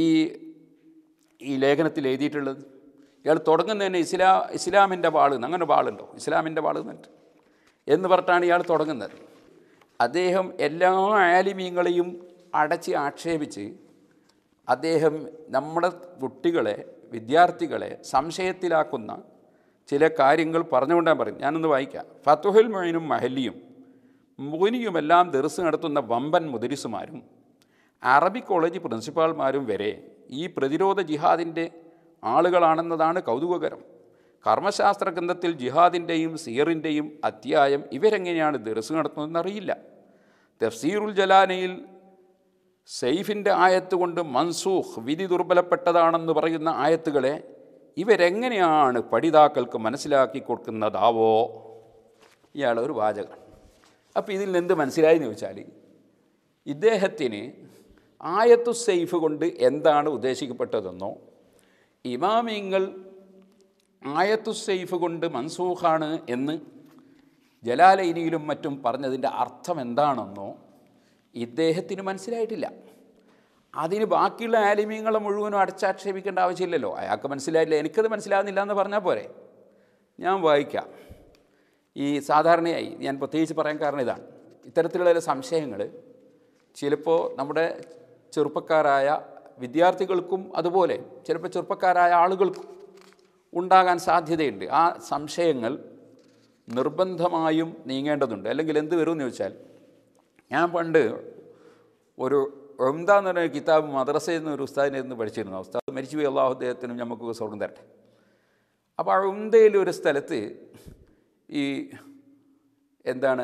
ഈ ലേഖനത്തിൽ എഴുതിയിട്ടുള്ളത് ഇയാൾ തുടങ്ങുന്നതന്നെ ഇസ്ലാ ഇസ്ലാമിൻ്റെ വാള് അങ്ങനെ വാളുണ്ടോ ഇസ്ലാമിൻ്റെ വാള് എന്നിട്ട് എന്ന് പറഞ്ഞിട്ടാണ് ഇയാൾ തുടങ്ങുന്നത് അദ്ദേഹം എല്ലാ ആലിമീങ്ങളെയും അടച്ച് ആക്ഷേപിച്ച് അദ്ദേഹം നമ്മുടെ കുട്ടികളെ വിദ്യാർത്ഥികളെ സംശയത്തിലാക്കുന്ന ചില കാര്യങ്ങൾ പറഞ്ഞുകൊണ്ടാൻ പറയും ഞാനൊന്ന് വായിക്കാം ഫത്തുഹുൽ മൊയിനും മഹല്ലിയും മുനിയുമെല്ലാം ദർസ് നടത്തുന്ന വമ്പൻ മുദരിസുമാരും അറബി കോളേജ് പ്രിൻസിപ്പാൾമാരും വരെ ഈ പ്രതിരോധ ജിഹാദിൻ്റെ ആളുകളാണെന്നതാണ് കൗതുകകരം കർമ്മശാസ്ത്ര ഗ്രന്ഥത്തിൽ ജിഹാദിൻ്റെയും സിയറിൻ്റെയും അധ്യായം ഇവരെങ്ങനെയാണ് ദർസ് നടത്തുന്നതെന്നറിയില്ല തഫ്സീറുൽ ജലാനയിൽ സെയ്ഫിൻ്റെ ആയത്ത് കൊണ്ട് മൻസൂഖ് വിധി ദുർബലപ്പെട്ടതാണെന്ന് പറയുന്ന ആയത്തുകളെ ഇവരെങ്ങനെയാണ് പഠിതാക്കൾക്ക് മനസ്സിലാക്കി കൊടുക്കുന്നതാവോ ഇയാൾ ഒരു വാചകം അപ്പോൾ ഇതിൽ നിന്ന് എന്ത് മനസ്സിലായി എന്ന് ചോദിച്ചാൽ ഇദ്ദേഹത്തിന് ആയത്തു സെയ്ഫ് കൊണ്ട് എന്താണ് ഉദ്ദേശിക്കപ്പെട്ടതെന്നോ ഇമാമിങ്ങൾ ആയത്തു സെയ്ഫ് കൊണ്ട് മൻസൂഖാണ് എന്ന് ജലാലൈനിയിലും മറ്റും പറഞ്ഞതിൻ്റെ അർത്ഥം എന്താണെന്നോ ഇദ്ദേഹത്തിന് മനസ്സിലായിട്ടില്ല അതിന് ബാക്കിയുള്ള ആലിമീങ്ങളെ മുഴുവനും അടച്ചാക്ഷേപിക്കേണ്ട ആവശ്യമില്ലല്ലോ അയാൾക്ക് മനസ്സിലായില്ല എനിക്കത് മനസ്സിലാകുന്നില്ല എന്ന് പറഞ്ഞാൽ പോരെ ഞാൻ വായിക്കാം ഈ സാധാരണയായി ഞാൻ പ്രത്യേകിച്ച് പറയാൻ കാരണം ഇതാണ് ഇത്തരത്തിലുള്ള ചില സംശയങ്ങൾ ചിലപ്പോൾ നമ്മുടെ ചെറുപ്പക്കാരായ വിദ്യാർത്ഥികൾക്കും അതുപോലെ ചിലപ്പോൾ ചെറുപ്പക്കാരായ ആളുകൾക്കും ഉണ്ടാകാൻ സാധ്യതയുണ്ട് ആ സംശയങ്ങൾ നിർബന്ധമായും നീങ്ങേണ്ടതുണ്ട് അല്ലെങ്കിൽ എന്ത് വരുമെന്ന് ചോദിച്ചാൽ ഞാൻ പണ്ട് ഒരു ഒംദ എന്ന് പറഞ്ഞ കിതാബ് മദ്രസയിൽ നിന്ന് ഒരു ഉസ്താദിനെ നിന്ന് പഠിച്ചിരുന്നു ഉസ്താദ് മരിച്ചുപോയി അള്ളാഹു അദ്ദേഹത്തിനും നമുക്ക് സ്വർഗം തരട്ടെ അപ്പോൾ ആ ഉംദയിൽ ഒരു സ്ഥലത്ത് ഈ എന്താണ്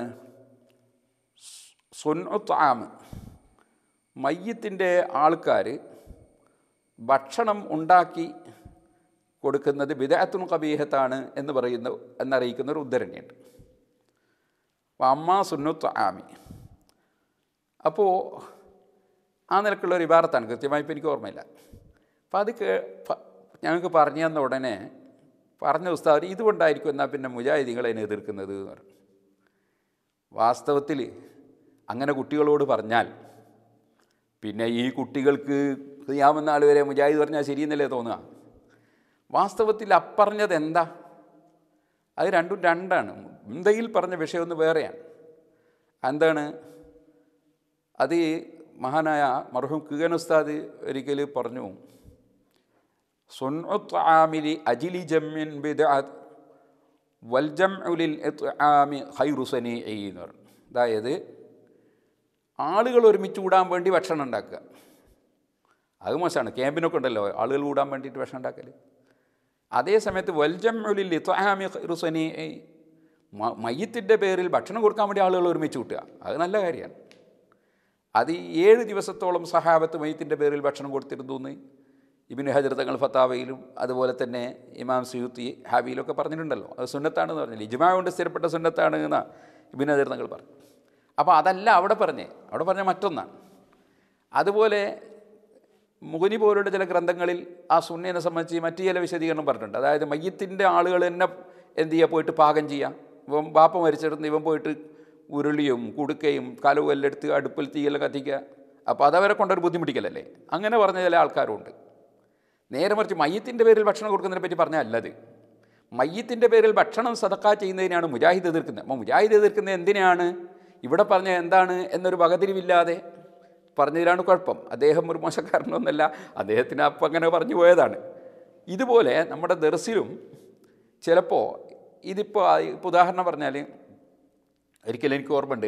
സുൻത്താമ് മയ്യത്തിൻ്റെ ആൾക്കാർ ഭക്ഷണം ഉണ്ടാക്കി കൊടുക്കുന്നത് ബിദാത്തുൻ കബീഹത്താണ് എന്ന് പറയുന്ന എന്നറിയിക്കുന്ന ഒരു ഉദ്ധരണിയുണ്ട് അപ്പോൾ അമ്മ സുന്നുത്ത് ആമി അപ്പോൾ ആ നിലക്കുള്ള ഒരു ഇബാറത്താണ് കൃത്യമായി ഇപ്പോൾ എനിക്ക് ഓർമ്മയില്ല അപ്പോൾ അത് കേ പ- ഞങ്ങൾക്ക് പറഞ്ഞു തന്ന ഉടനെ പറഞ്ഞ ഉസ്താദ് ഇതുകൊണ്ടായിരിക്കും എന്നാൽ പിന്നെ മുജാഹിദികൾ അതിനെ എതിർക്കുന്നത് എന്ന് പറഞ്ഞു വാസ്തവത്തിൽ അങ്ങനെ കുട്ടികളോട് പറഞ്ഞാൽ പിന്നെ ഈ കുട്ടികൾക്ക് ചെയ്യാവുന്ന ആൾ വരെ മുജാഹിദ് പറഞ്ഞാൽ ശരിയെന്നല്ലേ തോന്നുക വാസ്തവത്തിൽ അപ്പറഞ്ഞത് എന്താ അത് രണ്ടും രണ്ടാണ് മുന്തയിൽ പറഞ്ഞ വിഷയം ഒന്ന് വേറെയാണ് എന്താണ് അത് ഈ മഹാനായ മർഹൂം കിഗൻ ഉസ്താദ് ഒരിക്കൽ പറഞ്ഞു സുൻആമിലി അജിലി ജമ്മിൻ ബിദ്അത്ത് വൽ ജംഉലിൽ ഇത്ആമി ഖൈറു സനീഇ എന്ന് പറഞ്ഞു അതായത് ആളുകൾ ഒരുമിച്ച് കൂടാൻ വേണ്ടി ഭക്ഷണം ഉണ്ടാക്കുക അത് മോശമാണ് ക്യാമ്പിനൊക്കെ ഉണ്ടല്ലോ ആളുകൾ കൂടാൻ വേണ്ടിയിട്ട് ഭക്ഷണം ഉണ്ടാക്കൽ അതേ സമയത്ത് വൽജംഉലിൽ ഇത്ആമി ഖൈറു സനീഇ മ- മയ്യത്തിൻ്റെ പേരിൽ ഭക്ഷണം കൊടുക്കാൻ വേണ്ടി ആളുകൾ ഒരുമിച്ച് കൂട്ടുക അത് നല്ല കാര്യമാണ് അത് ഈ ഏഴ് ദിവസത്തോളം സഹാബത്ത് മയ്യത്തിൻ്റെ പേരിൽ ഭക്ഷണം കൊടുത്തിരുന്നു എന്ന് ഇബിന് ഹജർ തങ്ങൾ ഫത്താവയിലും അതുപോലെ തന്നെ ഇമാം സുയൂത്തി ഹാബിയിലൊക്കെ പറഞ്ഞിട്ടുണ്ടല്ലോ അത് സുന്നത്താണെന്ന് പറഞ്ഞില്ല ഇജ്മാ കൊണ്ട് സ്ഥിരപ്പെട്ട സുന്നത്താണ് എന്ന് ഇബിന് ഹജർ തങ്ങൾ പറഞ്ഞു അപ്പോൾ അതല്ല അവിടെ പറഞ്ഞേ അവിടെ പറഞ്ഞ മറ്റൊന്നാണ് അതുപോലെ മുഗനി പോലുള്ള ചില ഗ്രന്ഥങ്ങളിൽ ആ സുന്നയെ സംബന്ധിച്ച് മറ്റു ചില വിശദീകരണം പറഞ്ഞിട്ടുണ്ട് അതായത് മയ്യത്തിൻ്റെ ആളുകൾ തന്നെ എന്ത് ചെയ്യുക പോയിട്ട് പാകം ചെയ്യാം ഇവൻ ബാപ്പ മരിച്ചിടന്ന് ഇവൻ പോയിട്ട് ഉരുളിയും കുടുക്കയും കലവും എല്ലാം എടുത്ത് അടുപ്പിൽ തീയെല്ലാം കത്തിക്കുക അപ്പോൾ അതവരെ കൊണ്ടൊരു ബുദ്ധിമുട്ടിക്കലല്ലേ അങ്ങനെ പറഞ്ഞ ചില ആൾക്കാരുണ്ട് നേരെ മറിച്ച് മയ്യത്തിൻ്റെ പേരിൽ ഭക്ഷണം കൊടുക്കുന്നതിനെ പറ്റി പറഞ്ഞാൽ അല്ലത് മയ്യത്തിൻ്റെ പേരിൽ ഭക്ഷണം സതക്ക ചെയ്യുന്നതിനാണ് മുജാഹിദ് എതിർക്കുന്നത് അപ്പോൾ മുജാഹിദ് എതിർക്കുന്നത് എന്തിനാണ് ഇവിടെ പറഞ്ഞ എന്താണ് എന്നൊരു വകതിരിവില്ലാതെ പറഞ്ഞതിലാണ് കുഴപ്പം അദ്ദേഹം ഒരു മോശക്കാരനൊന്നല്ല അദ്ദേഹത്തിന് അപ്പം അങ്ങനെ പറഞ്ഞു പോയതാണ് ഇതുപോലെ നമ്മുടെ ദർസിലും ചിലപ്പോൾ ഇതിപ്പോൾ ഇപ്പോൾ ഉദാഹരണം പറഞ്ഞാൽ ഒരിക്കലും എനിക്ക് ഓർമ്മയുണ്ട്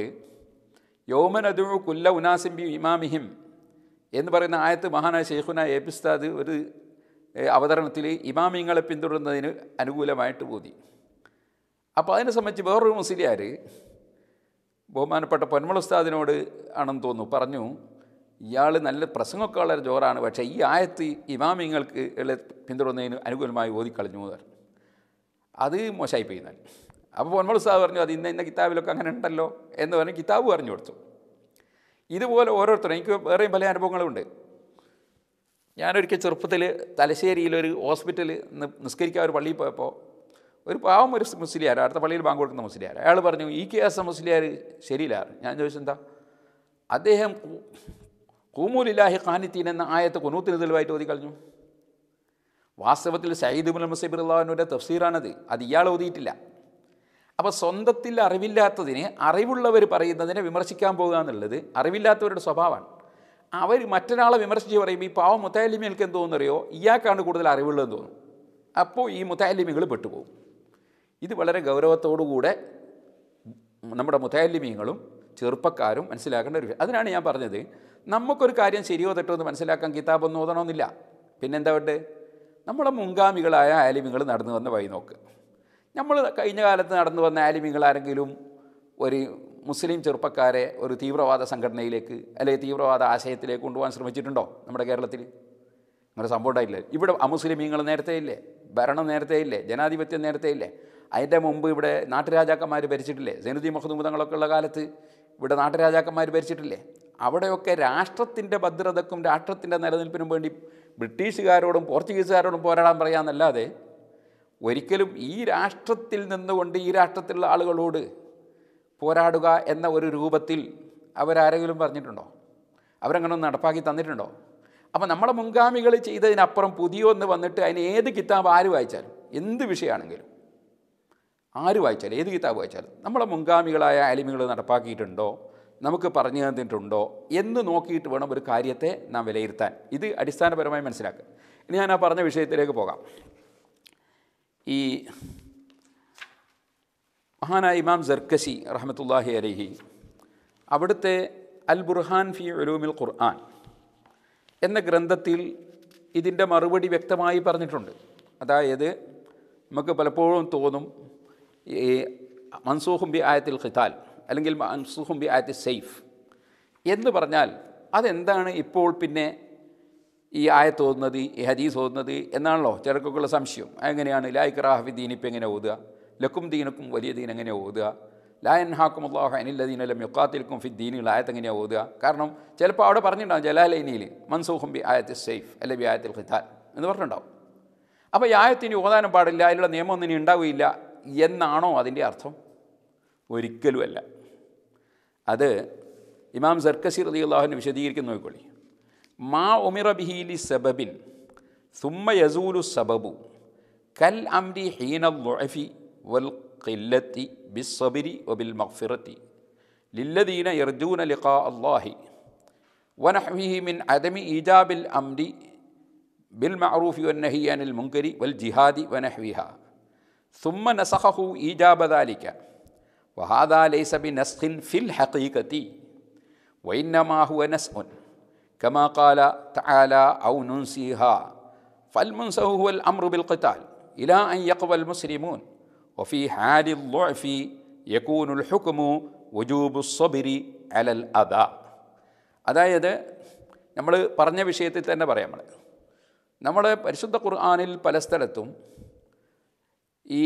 യോമൻ അതു കുല്ല ഉനാസിംബി ഇമാമിഹിം എന്ന് പറയുന്ന ആയത്ത് മഹാനായ ഷെയ്ഖുന എബിസ്താദ് ഒരു ഏഹ്, അവതരണത്തിൽ ഇമാമിങ്ങളെ പിന്തുടരുന്നതിന് അനുകൂലമായിട്ട് ഊതി അപ്പോൾ അതിനെ സംബന്ധിച്ച് വേറൊരു മുസ്ലിയാർ ബഹുമാനപ്പെട്ട പൊന്മൾ ഉസ്താദിനോട് ആണെന്ന് തോന്നുന്നു പറഞ്ഞു ഇയാൾ നല്ല പ്രസംഗമൊക്കെ വളരെ ജോറാണ് പക്ഷേ ഈ ആയത്ത് ഇമാമിങ്ങൾക്ക് ഉള്ള പിന്തുടരുന്നതിന് അനുകൂലമായി ഓതിക്കളഞ്ഞു എന്ന് പറഞ്ഞു അത് മോശമായി പോയി എന്നാൽ അപ്പോൾ പൊന്മൾ ഉസ്താദ് പറഞ്ഞു അത് ഇന്ന ഇന്ന കിതാബിലൊക്കെ അങ്ങനെ ഉണ്ടല്ലോ എന്ന് പറഞ്ഞ് കിതാബ് പറഞ്ഞു കൊടുത്തു ഇതുപോലെ ഓരോരുത്തരും എനിക്ക് വേറെയും പല അനുഭവങ്ങളുമുണ്ട് ഞാനൊരിക്കൽ ചെറുപ്പത്തിൽ തലശ്ശേരിയിലൊരു ഹോസ്പിറ്റലിൽ നിസ്കരിക്കാൻ ഒരു പള്ളിയിൽ പോയപ്പോൾ ഒരു പാവം ഒരു മുസ്ലിയാർ അടുത്ത പള്ളിയിൽ ബാങ്ക് കൊടുക്കുന്ന മുസ്ലിയാർ അയാൾ പറഞ്ഞു ഈ കേസ് മുസ്ലിയാർ ശരിയില്ല ഞാൻ ചോദിച്ചെന്താ അദ്ദേഹം കൂ- കൂമൂലില്ലാഹി ഖാനിത്തീൻ എന്ന ആയത്ത് കുനൂത്തിന് തെളിവായിട്ട് ഓതി കളഞ്ഞു വാസ്തവത്തിൽ സയ്യിദ് മുൽ മുസൈബിർ അള്ളാഹുവിൻ്റെ തഫ്സീറാണത് അത് ഇയാൾ ഓതിയിട്ടില്ല അപ്പോൾ സ്വന്തത്തിൽ അറിവില്ലാത്തതിന് അറിവുള്ളവർ പറയുന്നതിനെ വിമർശിക്കാൻ പോകുക എന്നുള്ളത് അറിവില്ലാത്തവരുടെ സ്വഭാവമാണ് അവർ മറ്റൊരാളെ വിമർശിച്ച് പറയുമ്പോൾ ഈ പാവം മുത്താലിമികൾക്ക് എന്ത് തോന്നുന്നറിയോ ഇയാൾക്കാണ് കൂടുതൽ അറിവുള്ളതെന്ന് തോന്നും അപ്പോൾ ഈ മുത്താലിമികൾ പെട്ടുപോകും ഇത് വളരെ ഗൗരവത്തോടുകൂടെ നമ്മുടെ മുത്താലിമീങ്ങളും ചെറുപ്പക്കാരും മനസ്സിലാക്കേണ്ട ഒരു അതിനാണ് ഞാൻ പറഞ്ഞത് നമുക്കൊരു കാര്യം ശരിയോ തെറ്റോ എന്ന് മനസ്സിലാക്കാൻ കിതാബൊന്നും ഓതണമെന്നില്ല പിന്നെന്താ വേണ്ടത് നമ്മളെ മുൻഗാമികളായ ആലിമികൾ നടന്നു വന്ന വഴി നോക്ക് നമ്മൾ കഴിഞ്ഞ കാലത്ത് നടന്നു വന്ന ആലിമികൾ ആരെങ്കിലും ഒരു മുസ്ലിം ചെറുപ്പക്കാരെ ഒരു തീവ്രവാദ സംഘടനയിലേക്ക് അല്ലെങ്കിൽ തീവ്രവാദ ആശയത്തിലേക്ക് കൊണ്ടുപോകാൻ ശ്രമിച്ചിട്ടുണ്ടോ നമ്മുടെ കേരളത്തിൽ അങ്ങനെ സംഭവം ഉണ്ടായില്ലേ ഇവിടെ അമുസ്ലിമീങ്ങൾ നേരത്തെ ഇല്ലേ ഭരണം നേരത്തെ ഇല്ലേ ജനാധിപത്യം നേരത്തെ ഇല്ലേ അതിൻ്റെ മുമ്പ് ഇവിടെ നാട്ടുരാജാക്കന്മാർ ഭരിച്ചിട്ടില്ലേ സൈനുദ്ദീൻ മഹദൂം തങ്ങളൊക്കെ ഉള്ള കാലത്ത് ഇവിടെ നാട്ടുരാജാക്കന്മാർ ഭരിച്ചിട്ടില്ലേ അവിടെയൊക്കെ രാഷ്ട്രത്തിൻ്റെ ഭദ്രതക്കും രാഷ്ട്രത്തിൻ്റെ നിലനിൽപ്പിനും വേണ്ടി ബ്രിട്ടീഷുകാരോടും പോർച്ചുഗീസുകാരോടും പോരാടാൻ പറയാമെന്നല്ലാതെ ഒരിക്കലും ഈ രാഷ്ട്രത്തിൽ നിന്നുകൊണ്ട് ഈ രാഷ്ട്രത്തിലുള്ള ആളുകളോട് പോരാടുക എന്ന ഒരു രൂപത്തിൽ അവരാരെങ്കിലും പറഞ്ഞിട്ടുണ്ടോ അവരങ്ങനെ ഒന്ന് നടപ്പാക്കി തന്നിട്ടുണ്ടോ അപ്പോൾ നമ്മളെ മുൻഗാമികൾ ചെയ്തതിനപ്പുറം പുതിയൊന്ന് വന്നിട്ട് അതിന് ഏത് കിതാബ് ആര് വായിച്ചാലും എന്ത് വിഷയമാണെങ്കിലും ആര് വായിച്ചാലും ഏത് കിതാബ് വായിച്ചാലും നമ്മളെ മുൻഗാമികളായ അലിമികൾ നടപ്പാക്കിയിട്ടുണ്ടോ നമുക്ക് പറഞ്ഞു തന്നിട്ടുണ്ടോ എന്ന് നോക്കിയിട്ട് വേണം ഒരു കാര്യത്തെ നാം വിലയിരുത്താൻ ഇത് അടിസ്ഥാനപരമായി മനസ്സിലാക്കുക ഇനി ഞാൻ ആ പറഞ്ഞ വിഷയത്തിലേക്ക് പോകാം ഈ മഹാനായ ഇമാം ജർക്കശി റഹമത്തുല്ലാഹി അലഹി അവിടുത്തെ അൽ ബുർഹാൻ ഫി ഉലൂമിൽ ഖുർആൻ എന്ന ഗ്രന്ഥത്തിൽ ഇതിൻ്റെ മറുപടി വ്യക്തമായി പറഞ്ഞിട്ടുണ്ട് അതായത് നമുക്ക് പലപ്പോഴും തോന്നും ഈ മൻസൂഹും ബി ആയത്തിൽ ഖിതാൽ അല്ലെങ്കിൽ മൻസൂഹും ബി ആയത്തിൽ സെയ്ഫ് എന്ന് പറഞ്ഞാൽ അതെന്താണ് ഇപ്പോൾ പിന്നെ ഈ ആയത്ത് ഓതുന്നത് ഈ ഹദീസ് ഓതുന്നത് എന്നാണല്ലോ ചിലർക്കൊക്കെയുള്ള സംശയം എങ്ങനെയാണ് ലായിക്രാഹി ദീൻ ഇപ്പം എങ്ങനെ ഓതുക ലക്കും ദീനക്കും വലിയ ദീൻ എങ്ങനെ ഓതുക ലായൻ ഹാക്കും അള്ളാഹു അനില്ലദീനലം യുക്കാത്തിൽക്കും ഫി ദീനിൽ ആയത്ത് എങ്ങനെയാണ് ഓതുക കാരണം ചിലപ്പോൾ അവിടെ പറഞ്ഞിട്ടുണ്ടാവും ജലാലൈനിയിൽ മൻസൂഹും ബി ആയത്ത് സെയ്ഫ് അല്ലെങ്കിൽ ബി ആയത്തിൽ ഖിതാൽ എന്ന് പറഞ്ഞിട്ടുണ്ടാവും അപ്പോൾ ഈ ആയത്തിന് ഓതാനും പാടില്ല അതിലുള്ള നിയമമൊന്നും ഇനി ഉണ്ടാവുകയില്ല എന്നാണോ അതിൻ്റെ അർത്ഥം ഒരിക്കലുമല്ല അത് ഇമാം സർക്കസി റതി അള്ളാഹുവിനെ വിശദീകരിക്കുന്ന നോക്കിക്കൊള്ളി മാ ഒമിറ ബിഹീലി സബബിൻ സുമ്മ യസൂലു സബബു കൽ അംരി ഹീന ലുഅഫി വൽ ഖില്ലത്തി ബിസ്സബിരി വബിൽ മഗ്ഫിറത്തി ലില്ലദീന യർജൂന ലിഖാ അല്ലാഹി വനഹ്വിഹി മിൻ അദമി ഈജാബിൽ അംരി بالمعروف والنهي عن المنكر والجهاد ونحوها ثم نسخه إيجاب ذلك وهذا ليس بنسخ في الحقيقة وإنما هو نسخ كما قال تعالى أو ننسيها فالمنسه هو الأمر بالقتال إلى أن يقوى المسلمون وفي حال الضعف يكون الحكم وجوب الصبر على الأذى അതായത് നമ്മൾ പറഞ്ഞ വിഷയത്തിൽ തന്നെ പറയാം നമ്മൾ നമ്മുടെ പരിശുദ്ധ ഖുർആാനിൽ പല സ്ഥലത്തും ഈ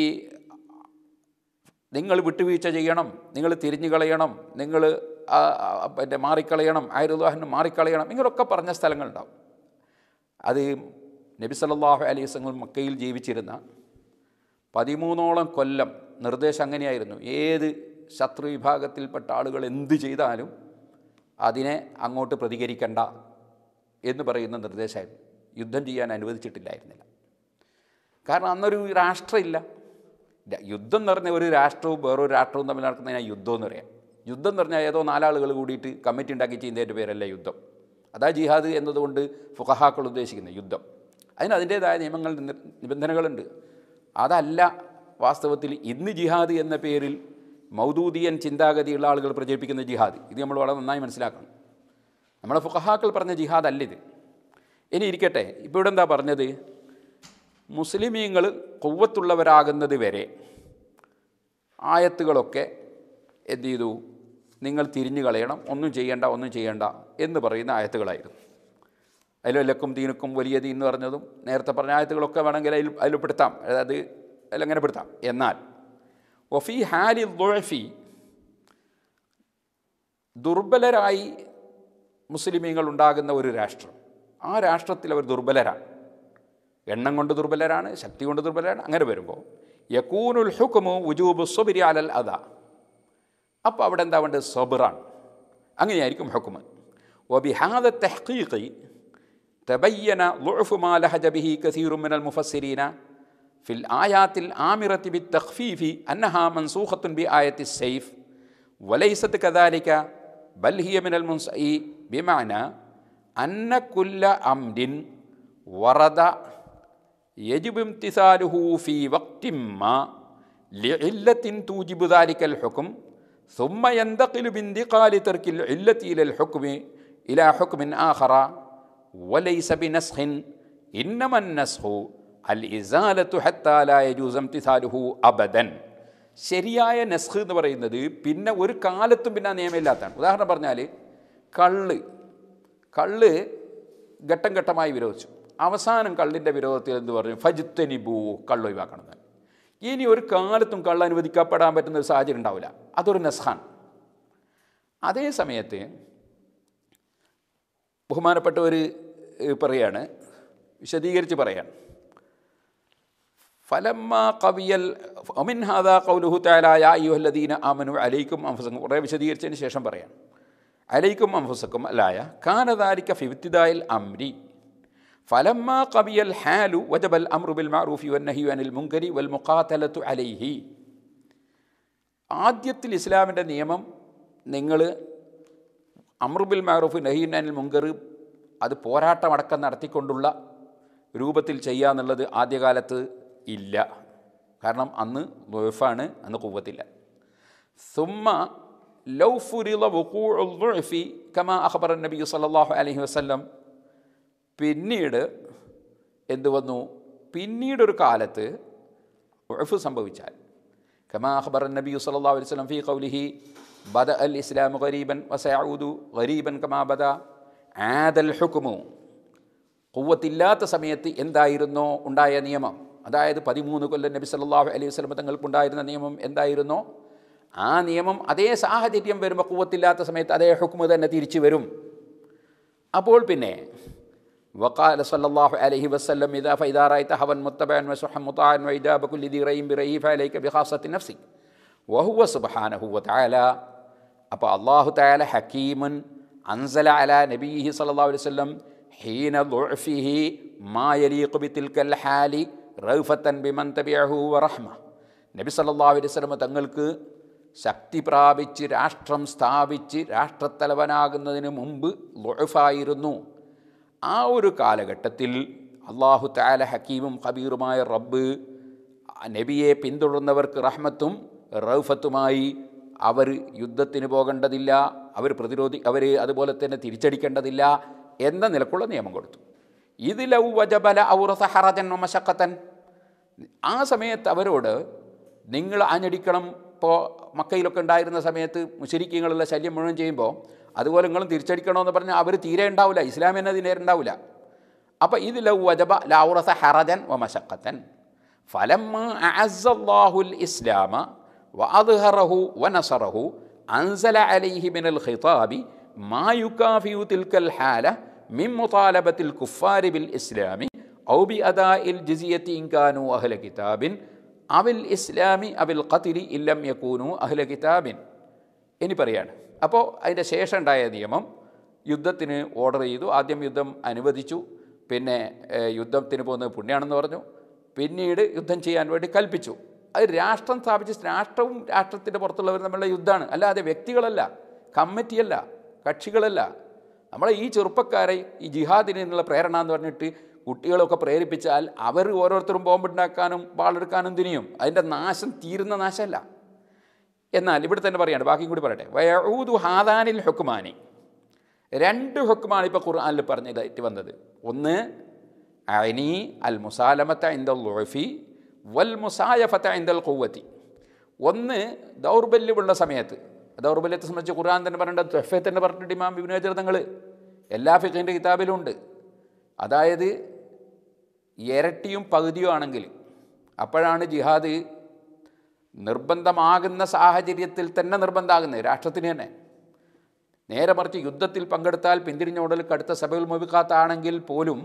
നിങ്ങൾ വിട്ടുവീഴ്ച ചെയ്യണം നിങ്ങൾ തിരിഞ്ഞു കളയണം നിങ്ങൾ പിന്നെ മാറിക്കളയണം ആയുർദാഹന് മാറിക്കളയണം ഇങ്ങനെയൊക്കെ പറഞ്ഞ സ്ഥലങ്ങളുണ്ടാവും അത് നബി സല്ലാഹു അലൈഹി വസങ്ങൾ മക്കയിൽ ജീവിച്ചിരുന്ന പതിമൂന്നോളം കൊല്ലം നിർദ്ദേശം അങ്ങനെയായിരുന്നു ഏത് ശത്രു വിഭാഗത്തിൽപ്പെട്ട ആളുകൾ എന്ത് ചെയ്താലും അതിനെ അങ്ങോട്ട് പ്രതികരിക്കണ്ട എന്ന് പറയുന്ന നിർദ്ദേശമായിരുന്നു യുദ്ധം ചെയ്യാൻ അനുവദിച്ചിട്ടില്ലായിരുന്നില്ല കാരണം അന്നൊരു രാഷ്ട്രമില്ല യുദ്ധം എന്ന് പറഞ്ഞ ഒരു രാഷ്ട്രവും വേറൊരു രാഷ്ട്രവും തമ്മിൽ നടക്കുന്നതിനാണ് യുദ്ധം എന്ന് പറയാം യുദ്ധം എന്ന് പറഞ്ഞാൽ ഏതോ നാലാളുകൾ കൂടിയിട്ട് കമ്മിറ്റി ഉണ്ടാക്കി ചെയ്യുന്നതിൻ്റെ പേരല്ല യുദ്ധം അതാ ജിഹാദ് എന്നതുകൊണ്ട് ഫുഖഹാക്കൾ ഉദ്ദേശിക്കുന്നത് യുദ്ധം അതിന് അതിൻ്റേതായ നിയമങ്ങൾ നിബന്ധനകളുണ്ട് അതല്ല വാസ്തവത്തിൽ ഇന്ന് ജിഹാദ് എന്ന പേരിൽ മൗദൂദിയൻ ചിന്താഗതിയുള്ള ആളുകൾ പ്രചരിപ്പിക്കുന്ന ജിഹാദ് ഇത് നമ്മൾ വളരെ നന്നായി മനസ്സിലാക്കണം നമ്മുടെ ഫുഖഹാക്കൾ പറഞ്ഞ ജിഹാദ് അല്ല ഇത് ഇനി ഇരിക്കട്ടെ ഇപ്പോൾ ഇവിടെ എന്താ പറഞ്ഞത് മുസ്ലിമീങ്ങൾ കൊവ്വത്തുള്ളവരാകുന്നത് വരെ ആയത്തുകളൊക്കെ എന്ത് ചെയ്തു നിങ്ങൾ തിരിഞ്ഞു കളയണം ഒന്നും ചെയ്യണ്ട ഒന്നും ചെയ്യണ്ട എന്ന് പറയുന്ന ആയത്തുകളായിരുന്നു അതിൽ ലക്കും ദീനുക്കും വലിയ ദീൻ എന്ന് പറഞ്ഞതും നേരത്തെ പറഞ്ഞ ആയത്തുകളൊക്കെ വേണമെങ്കിൽ അതിൽ അതിൽ പെടുത്താം അതായത് അതിലങ്ങനെ പെടുത്താം എന്നാൽ ഒഫി ഹാലി ദുഴഫി ദുർബലരായി മുസ്ലിമീങ്ങൾ ഉണ്ടാകുന്ന ഒരു രാഷ്ട്രം ആ രാഷ്ട്രത്തിൽ അവർ ദുർബലരാണ് എണ്ണം കൊണ്ട് ദുർബലരാണ് ശക്തി കൊണ്ട് ദുർബലരാണ് അങ്ങനെ വരുമ്പോൾ യക്കൂനുൽ ഹുക്കുമു ഉജൂബ് സ്വബിരി അലൽ അത അപ്പോൾ അവിടെ എന്താ വേണ്ടത് സബറാണ് അങ്ങനെയായിരിക്കും ഹുക്കുമ് وبهذا التحقيق تبين ضعف ما لهج به كثير من المفسرين في الآيات الآمرة بالتخفيف أنها منسوخة بآية السيف وليست كذلك بل هي من المنسئ بمعنى أن كل أمر ورد يجب امتثاله في وقت ما لعلة توجب ذلك الحكم ثم ينتقل بانتقال ترك العلة إلى الحكم إلى حكم آخر وليس بنسخ إنما النسخ അൽ ഇസാലത്തു ഹത്താലായ ജൂസം തിസാലുഹു അബദൻ ശരിയായ നസ്ഖ് എന്ന് പറയുന്നത് പിന്നെ ഒരു കാലത്തും പിന്നെ ആ നിയമമില്ലാത്തതാണ് ഉദാഹരണം പറഞ്ഞാൽ കള്ള് കള്ള് ഘട്ടം ഘട്ടമായി വിരോധിച്ചു അവസാനം കള്ളിൻ്റെ വിരോധത്തിൽ എന്ത് പറഞ്ഞു ഫജിത്തനിബൂ കള്ള് ഒഴിവാക്കണം ഇനി ഒരു കാലത്തും കള്ള് അനുവദിക്കപ്പെടാൻ പറ്റുന്ന ഒരു സാഹചര്യം ഉണ്ടാവില്ല അതൊരു നസ്ഖാണ് അതേ സമയത്ത് ബഹുമാനപ്പെട്ടവർ പറയാണ് വിശദീകരിച്ച് പറയാണ് ഫലമ്മ കവിയൽ അമിൻ ഹാദ കൗലുഹു താലായ അയ്യുഹല്ലദീന ആമനു അലൈക്കും അംഫസക്കും കുറേ വിശദീകരിച്ചതിന് ശേഷം പറയാം അലൈക്കും അംഫസക്കും അല്ലായ കാനദാരിക്ക ഫിബ്തിദായിൽ അംരി ഫലമ്മ കവിയൽ ഹാലു വജബൽ അമ്രുബിൽ മാറൂഫി വന്നഹി അനിൽ മുങ്കരി വൽ മുഖാത്തലത്തു അലൈഹി ആദ്യത്തിൽ ഇസ്ലാമിൻ്റെ നിയമം നിങ്ങൾ അമ്രുബിൽ മാറൂഫ് നഹീൻ അനിൽ മുങ്കർ അത് പോരാട്ടമടക്കം നടത്തിക്കൊണ്ടുള്ള രൂപത്തിൽ ചെയ്യുക എന്നുള്ളത് ആദ്യകാലത്ത് ഇല്ല കാരണം അന്ന് ദുഫാണ് അന്ന് കുവ്വത്തില്ല സുമ്മ ലൗ ഫുരിള വുഖൂഉൽഫി കമാ അഖബർ നബി സല്ലല്ലാഹു അലൈഹി വസല്ലം പിന്നീട് എന്ത് വന്നു പിന്നീടൊരു കാലത്ത് ഉഴഫ് സംഭവിച്ചാൽ കമാ അഖബർ നബി സല്ലല്ലാഹു അലൈഹി വസല്ലം ഫീ ഖൗലിഹി ബദ അൽ ഇസ്ലാം ഗരീബൻ വസയഊദു ഗരീബൻ കമാ ബദ ആദൽ ഹുക്മു കുവ്വത്തില്ലാത്ത സമയത്ത് എന്തായിരുന്നോ ഉണ്ടായ നിയമം അതായത് പതിമൂന്ന് കൊല്ലം നബി സല്ലല്ലാഹു അലൈഹി വസല്ലം തങ്ങൾക്കുണ്ടായിരുന്ന നിയമം എന്തായിരുന്നോ ആ നിയമം അതേ സാഹചര്യം വരുമ്പോൾ കുവ്വത്തില്ലാത്ത സമയത്ത് അതേ ഹുക്മ് തന്നെ തിരിച്ചു വരും അപ്പോൾ പിന്നെ وقال صلى الله عليه وسلم إذا فإذا رأيت هوى متبعا وسحا مطاعا وإجاب كل ذي رأي برأيه فعليك بخاصة نفسك وهو سبحانه وتعالى അപ്പോൾ അള്ളാഹു താല ഹക്കീമുൻ അൻസല അല നബീഹി സല്ലല്ലാഹു അലൈഹി വസല്ലം ഹീന ദുഅഫിഹി മാ യലീഖു ബിതിൽക്കൽ ഹാലി റൗഫത്തൻ ബിമൻ തബിഅഹു വറഹ്മ നബി സല്ലല്ലാഹു അലൈഹി വസല്ലം തങ്ങൾക്ക് ശക്തി പ്രാപിച്ച് രാഷ്ട്രം സ്ഥാപിച്ച് രാഷ്ട്രത്തലവനാകുന്നതിന് മുമ്പ് ദുഅഫായിരുന്നു ആ ഒരു കാലഘട്ടത്തിൽ അള്ളാഹു താല ഹക്കീമും ഖബീറുമായ റബ്ബ് നബിയെ പിന്തുടർന്നവർക്ക് റഹ്മത്തും റൗഫത്തുമായി അവർ യുദ്ധത്തിന് പോകേണ്ടതില്ല അവർ പ്രതിരോധി അവർ അതുപോലെ തന്നെ തിരിച്ചടിക്കേണ്ടതില്ല എന്ന നിലക്കുള്ള നിയമം കൊടുത്തു ഇതിലൗ വജബല ഔറസ ഹറജൻ മശക്കത്തൻ ആ സമയത്ത് അവരോട് നിങ്ങൾ ആഞ്ഞടിക്കണം ഇപ്പോൾ മക്കയിലൊക്കെ ഉണ്ടായിരുന്ന സമയത്ത് മുശരിക്കങ്ങളുള്ള ശല്യം മുഴുവൻ ചെയ്യുമ്പോൾ അതുപോലെ നിങ്ങളും തിരിച്ചടിക്കണമെന്ന് പറഞ്ഞാൽ അവർ തീരെ ഉണ്ടാവില്ല ഇസ്ലാമിനെ അതിനെ ഉണ്ടാവില്ല അപ്പോൾ ഇത് ലൗ വജബ ലൗറസ ഹറജൻ വ മശക്കത്തൻ ഫലമ്മ അഅസ്സല്ലാഹുൽ ഇസ്ലാമ وأظهره ونصره أنزل عليه من الخطاب ما يكافئ تلك الحالة من مطالبة الكفار بالإسلام أو بأداء الجزية إن كانوا أهل كتاب أو الإسلام أو القتل إن لم يكونوا أهل كتاب ഇനി പറയാണ് അപ്പോൾ അതിൻ്റെ ശേഷം ഉണ്ടായ നിയമം യുദ്ധത്തിന് ഓർഡർ ചെയ്തു ആദ്യം യുദ്ധം അനുവദിച്ചു പിന്നെ ഏഹ്, യുദ്ധത്തിന് പോകുന്നത് പുണ്യാണെന്ന് പറഞ്ഞു പിന്നീട് യുദ്ധം ചെയ്യാൻ വേണ്ടി കൽപ്പിച്ചു അത് രാഷ്ട്രം സ്ഥാപിച്ച് രാഷ്ട്രവും രാഷ്ട്രത്തിൻ്റെ പുറത്തുള്ളവർ തമ്മിലുള്ള യുദ്ധമാണ് അല്ലാതെ വ്യക്തികളല്ല കമ്മിറ്റിയല്ല കക്ഷികളല്ല നമ്മളെ ഈ ചെറുപ്പക്കാരെ ഈ ജിഹാദിന് എന്നുള്ള പ്രേരണ എന്ന് പറഞ്ഞിട്ട് കുട്ടികളൊക്കെ പ്രേരിപ്പിച്ചാൽ അവർ ഓരോരുത്തരും ബോംബുണ്ടാക്കാനും വാളെടുക്കാനും തിരിയും അതിൻ്റെ നാശം തീരുന്ന നാശമല്ല എന്നാൽ ഇവിടെ തന്നെ പറയാണ് ബാക്കിയും കൂടി പറയട്ടെ വയഊദു ഹാദാനിൽ ഹുക്കുമാനി രണ്ട് ഹുക്കുമാണ് ഇപ്പോൾ ഖുർആനിൽ പറഞ്ഞതായിട്ട് വന്നത് ഒന്ന് അനി അൽ മുസാലമത്ത ഇന്ദൽ ലുഫി വൽ മുസായഫത്ത ഇന്ദൽ ഖുവത്തി ഒന്ന് ദൗർബല്യമുള്ള സമയത്ത് ദൗർബല്യത്തെ സംബന്ധിച്ച് ഖുർആൻ തന്നെ പറയേണ്ടത് തൊഫെ തന്നെ പറഞ്ഞിട്ട് ഇമാം വിനോചർ തങ്ങൾ എല്ലാ ഫിഖിൻ്റെ കിതാബിലുണ്ട് അതായത് ഇരട്ടിയും പകുതിയും ആണെങ്കിൽ അപ്പോഴാണ് ജിഹാദ് നിർബന്ധമാകുന്ന സാഹചര്യത്തിൽ തന്നെ നിർബന്ധമാകുന്നത് രാഷ്ട്രത്തിന് തന്നെ നേരെ മറിച്ച് യുദ്ധത്തിൽ പങ്കെടുത്താൽ പിന്തിരിഞ്ഞോടൽ കടുത്ത സഭയിൽ മുബിക്കാത്താണെങ്കിൽ പോലും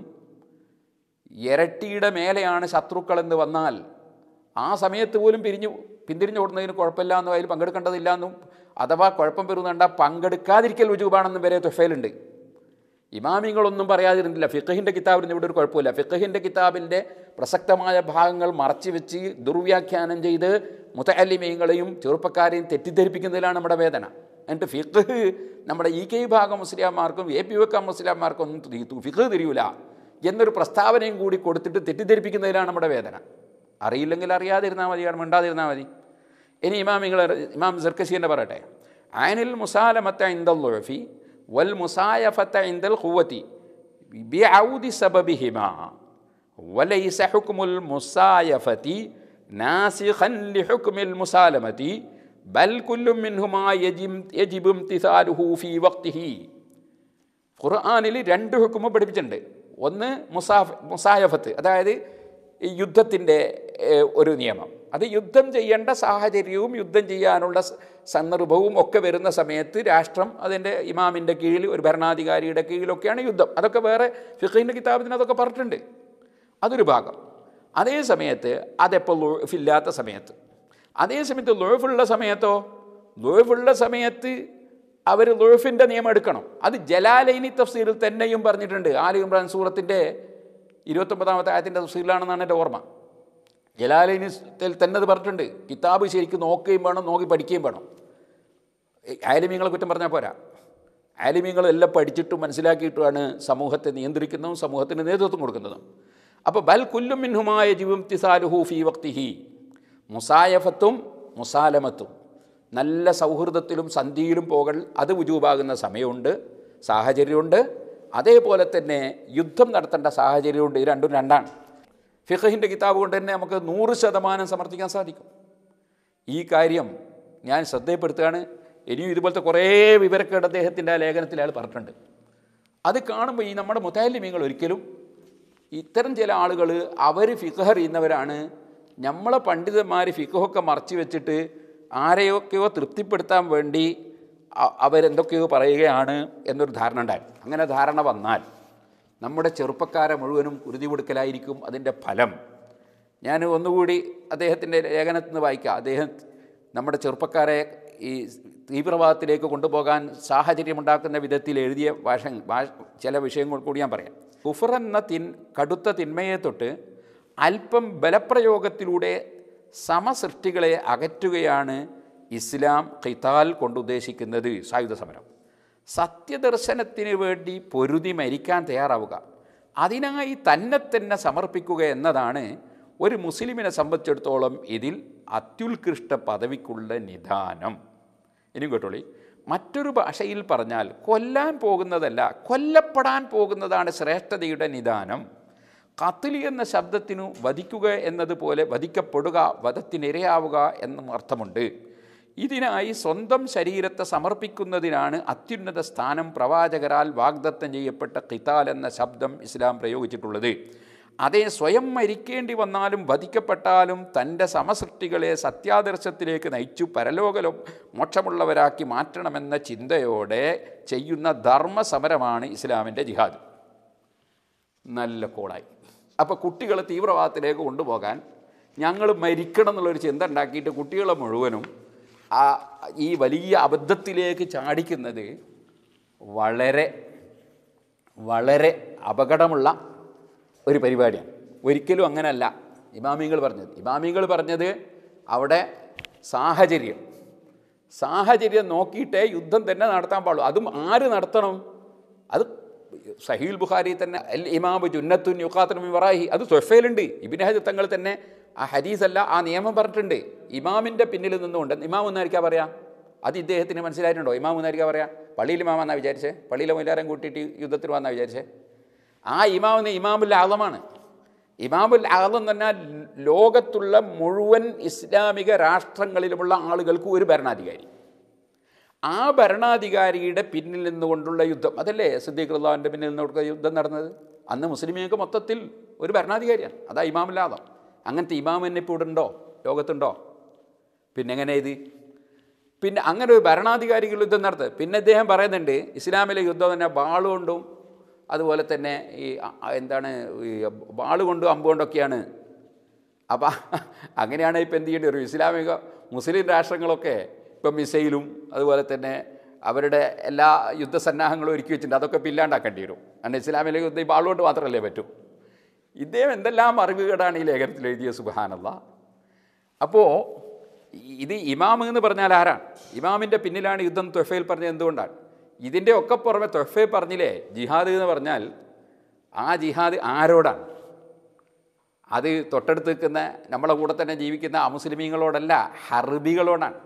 ഇരട്ടിയുടെ മേലെയാണ് ശത്രുക്കളെന്ന് വന്നാൽ ആ സമയത്ത് പോലും പിരിഞ്ഞു പിന്തിരിഞ്ഞോടുന്നതിന് കുഴപ്പമില്ല എന്നും അതിൽ പങ്കെടുക്കേണ്ടതില്ല എന്നും അഥവാ കുഴപ്പം വരുന്നുണ്ട പങ്കെടുക്കാതിരിക്കൽ രുജുവാണെന്നും വരെ തൊഫയിലുണ്ട് ഇമാമിങ്ങളൊന്നും പറയാതിരുന്നില്ല ഫിഖഹിൻ്റെ കിതാബിന് ഇവിടെ ഒരു കുഴപ്പമില്ല ഫിഖഹിൻ്റെ കിതാബിൻ്റെ പ്രസക്തമായ ഭാഗങ്ങൾ മറച്ചു വെച്ച് ദുർവ്യാഖ്യാനം ചെയ്ത് മുത്തല്ലിമീങ്ങളെയും ചെറുപ്പക്കാരെയും തെറ്റിദ്ധരിപ്പിക്കുന്നതിലാണ് നമ്മുടെ വേദന എന്നിട്ട് ഫിഖ് നമ്മുടെ ഇ കെ വിഭാഗം മുസ്ലിംമാർക്കും എ പി വെക്കാം മുസ്ലിംമാർക്കും ഒന്നും തി- ഫിഖ് തിരിയൂല എന്നൊരു പ്രസ്താവനയും കൂടി കൊടുത്തിട്ട് തെറ്റിദ്ധരിപ്പിക്കുന്നതിലാണ് നമ്മുടെ വേദന അറിയില്ലെങ്കിൽ അറിയാതിരുന്നാൽ മതി കാരണം മിണ്ടാതിരുന്നാൽ മതി ഇനി ഇമാമിങ്ങൾ ഇമാം സർക്കസി എന്ന് പറയട്ടെ അയനിൽ മുസാലമത്ത ഇന്ദൽ ലുഴഫി വൽ മുസായഫത്ത ഇന്ദൽ ഖുവത്തി ബിഔദി സബബിഹിമ വലൈസ ഹുക്മുൽ മുസായഫതി നാസിഖൻ ലിഹുക്മിൽ മുസാലമതി ബൽ കുല്ലും മിൻഹുമാ യജിം യജിബു ഇംതിസാലുഹു ഫീ വഖ്തിഹി ഖുർആനിൽ രണ്ട് ഹുക്കുമ പഠിപ്പിച്ചിട്ടുണ്ട് ഒന്ന് മുസാഫ് മുസായഫത്ത് അതായത് ഈ യുദ്ധത്തിൻ്റെ ഏഹ്, ഒരു നിയമം അത് യുദ്ധം ചെയ്യേണ്ട സാഹചര്യവും യുദ്ധം ചെയ്യാനുള്ള സ- സന്ദർഭവും ഒക്കെ വരുന്ന സമയത്ത് രാഷ്ട്രം അതിൻ്റെ ഇമാമിൻ്റെ കീഴിൽ ഒരു ഭരണാധികാരിയുടെ കീഴിലൊക്കെയാണ് യുദ്ധം അതൊക്കെ വേറെ ഫിഖിൻ്റെ കിതാബിന് അതൊക്കെ പറഞ്ഞിട്ടുണ്ട് അതൊരു ഭാഗം അതേ സമയത്ത് അതെപ്പോൾ ലോഫില്ലാത്ത സമയത്ത് അതേ സമയത്ത് ലോഫുള്ള സമയത്തോ ലോഫുള്ള സമയത്ത് അവർ ലോഫിൻ്റെ നിയമം എടുക്കണം അത് ജലാലൈനി തഫ്സീറിൽ തന്നെയും പറഞ്ഞിട്ടുണ്ട് ആലി ഇമ്രാൻ സൂറത്തിൻ്റെ ഇരുപത്തൊമ്പതാമത്തെ ആയത്തിൻ്റെ തഫ്സീറിലാണെന്നാണ് എൻ്റെ ഓർമ്മ ജലാലൈനിൽ തന്നെ അത് പറഞ്ഞിട്ടുണ്ട് കിതാബ് ശരിക്കും നോക്കുകയും വേണം നോക്കി പഠിക്കുകയും വേണം ആലിമീങ്ങളെ കുറ്റം പറഞ്ഞാൽ പോരാ ആലിമീങ്ങൾ എല്ലാം പഠിച്ചിട്ടും മനസ്സിലാക്കിയിട്ടുമാണ് സമൂഹത്തെ നിയന്ത്രിക്കുന്നതും സമൂഹത്തിന് നേതൃത്വം കൊടുക്കുന്നതും അപ്പോൾ ബൽ കുല്ലും മിൻഹുമായ ജീവം തിസാലുഹു ഫീ വക്തിഹി മുസായഫത്തും മുസാലമത്തും നല്ല സൗഹൃദത്തിലും സന്ധിയിലും പോകൽ അത് ഉജൂബാകുന്ന സമയമുണ്ട് സാഹചര്യമുണ്ട് അതേപോലെ തന്നെ യുദ്ധം നടത്തേണ്ട സാഹചര്യമുണ്ട് ഇത് രണ്ടും രണ്ടാണ് ഫിഖഹിൻ്റെ കിതാബ് കൊണ്ട് തന്നെ നമുക്ക് നൂറ് ശതമാനം സമർത്ഥിക്കാൻ സാധിക്കും ഈ കാര്യം ഞാൻ ശ്രദ്ധയപ്പെടുത്തുകയാണ് ഇനിയും ഇതുപോലത്തെ കുറേ വിവരക്കേട് അദ്ദേഹത്തിൻ്റെ ആ ലേഖനത്തിൽ അയാൾ പറഞ്ഞിട്ടുണ്ട് അത് കാണുമ്പോൾ ഈ നമ്മുടെ മുത്താലിമീങ്ങൾ ഒരിക്കലും ഇത്തരം ചില ആളുകൾ അവർ ഫിഖ് അറിയുന്നവരാണ് നമ്മളെ പണ്ഡിതന്മാർ ഫിഖൊക്കെ മറച്ചു വെച്ചിട്ട് ആരെയൊക്കെയോ തൃപ്തിപ്പെടുത്താൻ വേണ്ടി അ- അവരെന്തൊക്കെയോ പറയുകയാണ് എന്നൊരു ധാരണ ഉണ്ടായി അങ്ങനെ ധാരണ വന്നാൽ നമ്മുടെ ചെറുപ്പക്കാരെ മുഴുവനും കുരുതി കൊടുക്കലായിരിക്കും അതിൻ്റെ ഫലം ഞാൻ ഒന്നുകൂടി അദ്ദേഹത്തിൻ്റെ ലേഖനത്തിൽ നിന്ന് വായിക്കാം അദ്ദേഹം നമ്മുടെ ചെറുപ്പക്കാരെ ഈ തീവ്രവാദത്തിലേക്ക് കൊണ്ടുപോകാൻ സാഹചര്യമുണ്ടാക്കുന്ന വിധത്തിൽ എഴുതിയ ഭാഷ ഭാഷ ചില വിഷയങ്ങൾ കൂടി ഞാൻ പറയാം കുഫർ എന്ന തിൻ കടുത്ത തിന്മയെ തൊട്ട് അല്പം ബലപ്രയോഗത്തിലൂടെ സമസൃഷ്ടികളെ അകറ്റുകയാണ് ഇസ്ലാം ഖിതാൽ കൊണ്ടുദ്ദേശിക്കുന്നത് സായുധ സമരം സത്യദർശനത്തിന് വേണ്ടി പൊരുതി മരിക്കാൻ തയ്യാറാവുക അതിനായി തന്നെ തന്നെ സമർപ്പിക്കുക എന്നതാണ് ഒരു മുസ്ലിമിനെ സംബന്ധിച്ചിടത്തോളം ഇതിൽ അത്യുത്കൃഷ്ട പദവിക്കുള്ള നിദാനം ഇനിയും കേട്ടോളി മറ്റൊരു ഭാഷയിൽ പറഞ്ഞാൽ കൊല്ലാൻ പോകുന്നതല്ല കൊല്ലപ്പെടാൻ പോകുന്നതാണ് ശ്രേഷ്ഠതയുടെ നിദാനം കത്തിലി എന്ന ശബ്ദത്തിനു വധിക്കുക എന്നതുപോലെ വധിക്കപ്പെടുക വധത്തിനിരയാവുക എന്നും അർത്ഥമുണ്ട് ഇതിനായി സ്വന്തം ശരീരത്തെ സമർപ്പിക്കുന്നതിനാണ് അത്യുന്നത സ്ഥാനം പ്രവാചകരാൽ വാഗ്ദത്തം ചെയ്യപ്പെട്ട ഖിതാൽ എന്ന ശബ്ദം ഇസ്ലാം പ്രയോഗിച്ചിട്ടുള്ളത് അതേ സ്വയം മരിക്കേണ്ടി വന്നാലും വധിക്കപ്പെട്ടാലും തൻ്റെ സമസൃഷ്ടികളെ സത്യാദർശത്തിലേക്ക് നയിച്ചു പരലോകലോ മോക്ഷമുള്ളവരാക്കി മാറ്റണമെന്ന ചിന്തയോടെ ചെയ്യുന്ന ധർമ്മസമരമാണ് ഇസ്ലാമിൻ്റെ ജിഹാദ് നല്ല കോളായി അപ്പോൾ കുട്ടികളെ തീവ്രവാദത്തിലേക്ക് കൊണ്ടുപോകാൻ ഞങ്ങൾ മരിക്കണം എന്നുള്ളൊരു ചിന്ത ഉണ്ടാക്കിയിട്ട് കുട്ടികളെ മുഴുവനും ആ ഈ വലിയ അബദ്ധത്തിലേക്ക് ചാടിക്കുന്നത് വളരെ വളരെ അപകടമുള്ള ഒരു പരിപാടിയാണ് ഒരിക്കലും അങ്ങനല്ല ഇമാമിങ്ങൾ പറഞ്ഞത് ഇമാമിങ്ങൾ പറഞ്ഞത് അവിടെ സാഹചര്യം സാഹചര്യം നോക്കിയിട്ടേ യുദ്ധം തന്നെ നടത്താൻ പാടുള്ളൂ അതും ആര് നടത്തണം അത് സഹീൽ ബുഖാരി തന്നെ അൽ ഇമാമു ജുന്നത്തുൻ യുക്കാത്തനും വറാഹി അത് തൊഫയിലുണ്ട് ഇബിൻ ഹജ് തങ്ങൾ തന്നെ ആ ഹദീസല്ല ആ നിയമം പറഞ്ഞിട്ടുണ്ട് ഇമാമിൻ്റെ പിന്നിൽ നിന്നുകൊണ്ട് ഇമാം എന്നായിരിക്കാ പറയാം അത് ഇദ്ദേഹത്തിന് മനസ്സിലായിട്ടുണ്ടോ ഇമാം എന്നായിരിക്കാ പറയാം പള്ളിയിൽ ഇമാമെന്നാണ് വിചാരിച്ചേ പള്ളിയിലെ എല്ലാവരും കൂട്ടിയിട്ട് യുദ്ധത്തിൽ വന്നാണ് വിചാരിച്ചേ ആ ഇമാമിന് ഇമാമുൽ ആലമാണ് ഇമാമുൽ ആലം തന്നെ ലോകത്തുള്ള മുഴുവൻ ഇസ്ലാമിക രാഷ്ട്രങ്ങളിലുമുള്ള ആളുകൾക്ക് ഒരു ഭരണാധികാരി ആ ഭരണാധികാരിയുടെ പിന്നിൽ നിന്നുകൊണ്ടുള്ള യുദ്ധം അതല്ലേ സിദ്ദീഖ് അള്ളാഹുവിൻ്റെ പിന്നിൽ നിന്നുകൊണ്ട് യുദ്ധം നടന്നത് അന്ന് മുസ്ലിമീങ്ങൾക്ക് മൊത്തത്തിൽ ഒരു ഭരണാധികാരിയാണ് അതാ ഇമാമില്ലാതം അങ്ങനത്തെ ഇമാം തന്നെ ഇപ്പോൾ ഇവിടെ ഉണ്ടോ ലോകത്തുണ്ടോ പിന്നെ എങ്ങനെ ഇത് പിന്നെ അങ്ങനെ ഒരു ഭരണാധികാരികൾ യുദ്ധം നടത്തുക പിന്നെ അദ്ദേഹം പറയുന്നുണ്ട് ഇസ്ലാമിലെ യുദ്ധം തന്നെ ബാളുകൊണ്ടും അതുപോലെ തന്നെ ഈ അ- അ- എന്താണ് ഈ ബാളുകൊണ്ടും അമ്പുകൊണ്ടൊക്കെയാണ് അപ്പം അങ്ങനെയാണ് ഇപ്പം എന്ത് ചെയ്യേണ്ടി വരും ഇസ്ലാമിക മുസ്ലിം രാഷ്ട്രങ്ങളൊക്കെ ഇപ്പം മിസൈലും അതുപോലെ തന്നെ അവരുടെ എല്ലാ യുദ്ധസന്നാഹങ്ങളും ഒരുക്കി വെച്ചിട്ടുണ്ട് അതൊക്കെ ഇപ്പം ഇല്ലാണ്ടാക്കേണ്ടി വരും കാരണം ഇസ്ലാമിലെ യുദ്ധം ഈ ബാളുകൊണ്ട് മാത്രമല്ലേ പറ്റൂ ഇദ്ദേഹം എന്തെല്ലാം അറിവുകേടാണ് ഈ ലേഖനത്തിൽ എഴുതിയ സുബാനല്ല അപ്പോൾ ഇത് ഇമാം എന്ന് പറഞ്ഞാൽ ആരാണ് ഇമാമിൻ്റെ പിന്നിലാണ് യുദ്ധം തൊഫയിൽ പറഞ്ഞത് എന്തുകൊണ്ടാണ് ഇതിൻ്റെ ഒക്കെ പുറമെ തൊഫയിൽ പറഞ്ഞില്ലേ ജിഹാദ് എന്ന് പറഞ്ഞാൽ ആ ജിഹാദ് ആരോടാണ് അത് തൊട്ടടുത്ത് നിൽക്കുന്ന നമ്മളെ കൂടെ തന്നെ ജീവിക്കുന്ന അമുസ്ലിമീങ്ങളോടല്ല ഹർബികളോടാണ്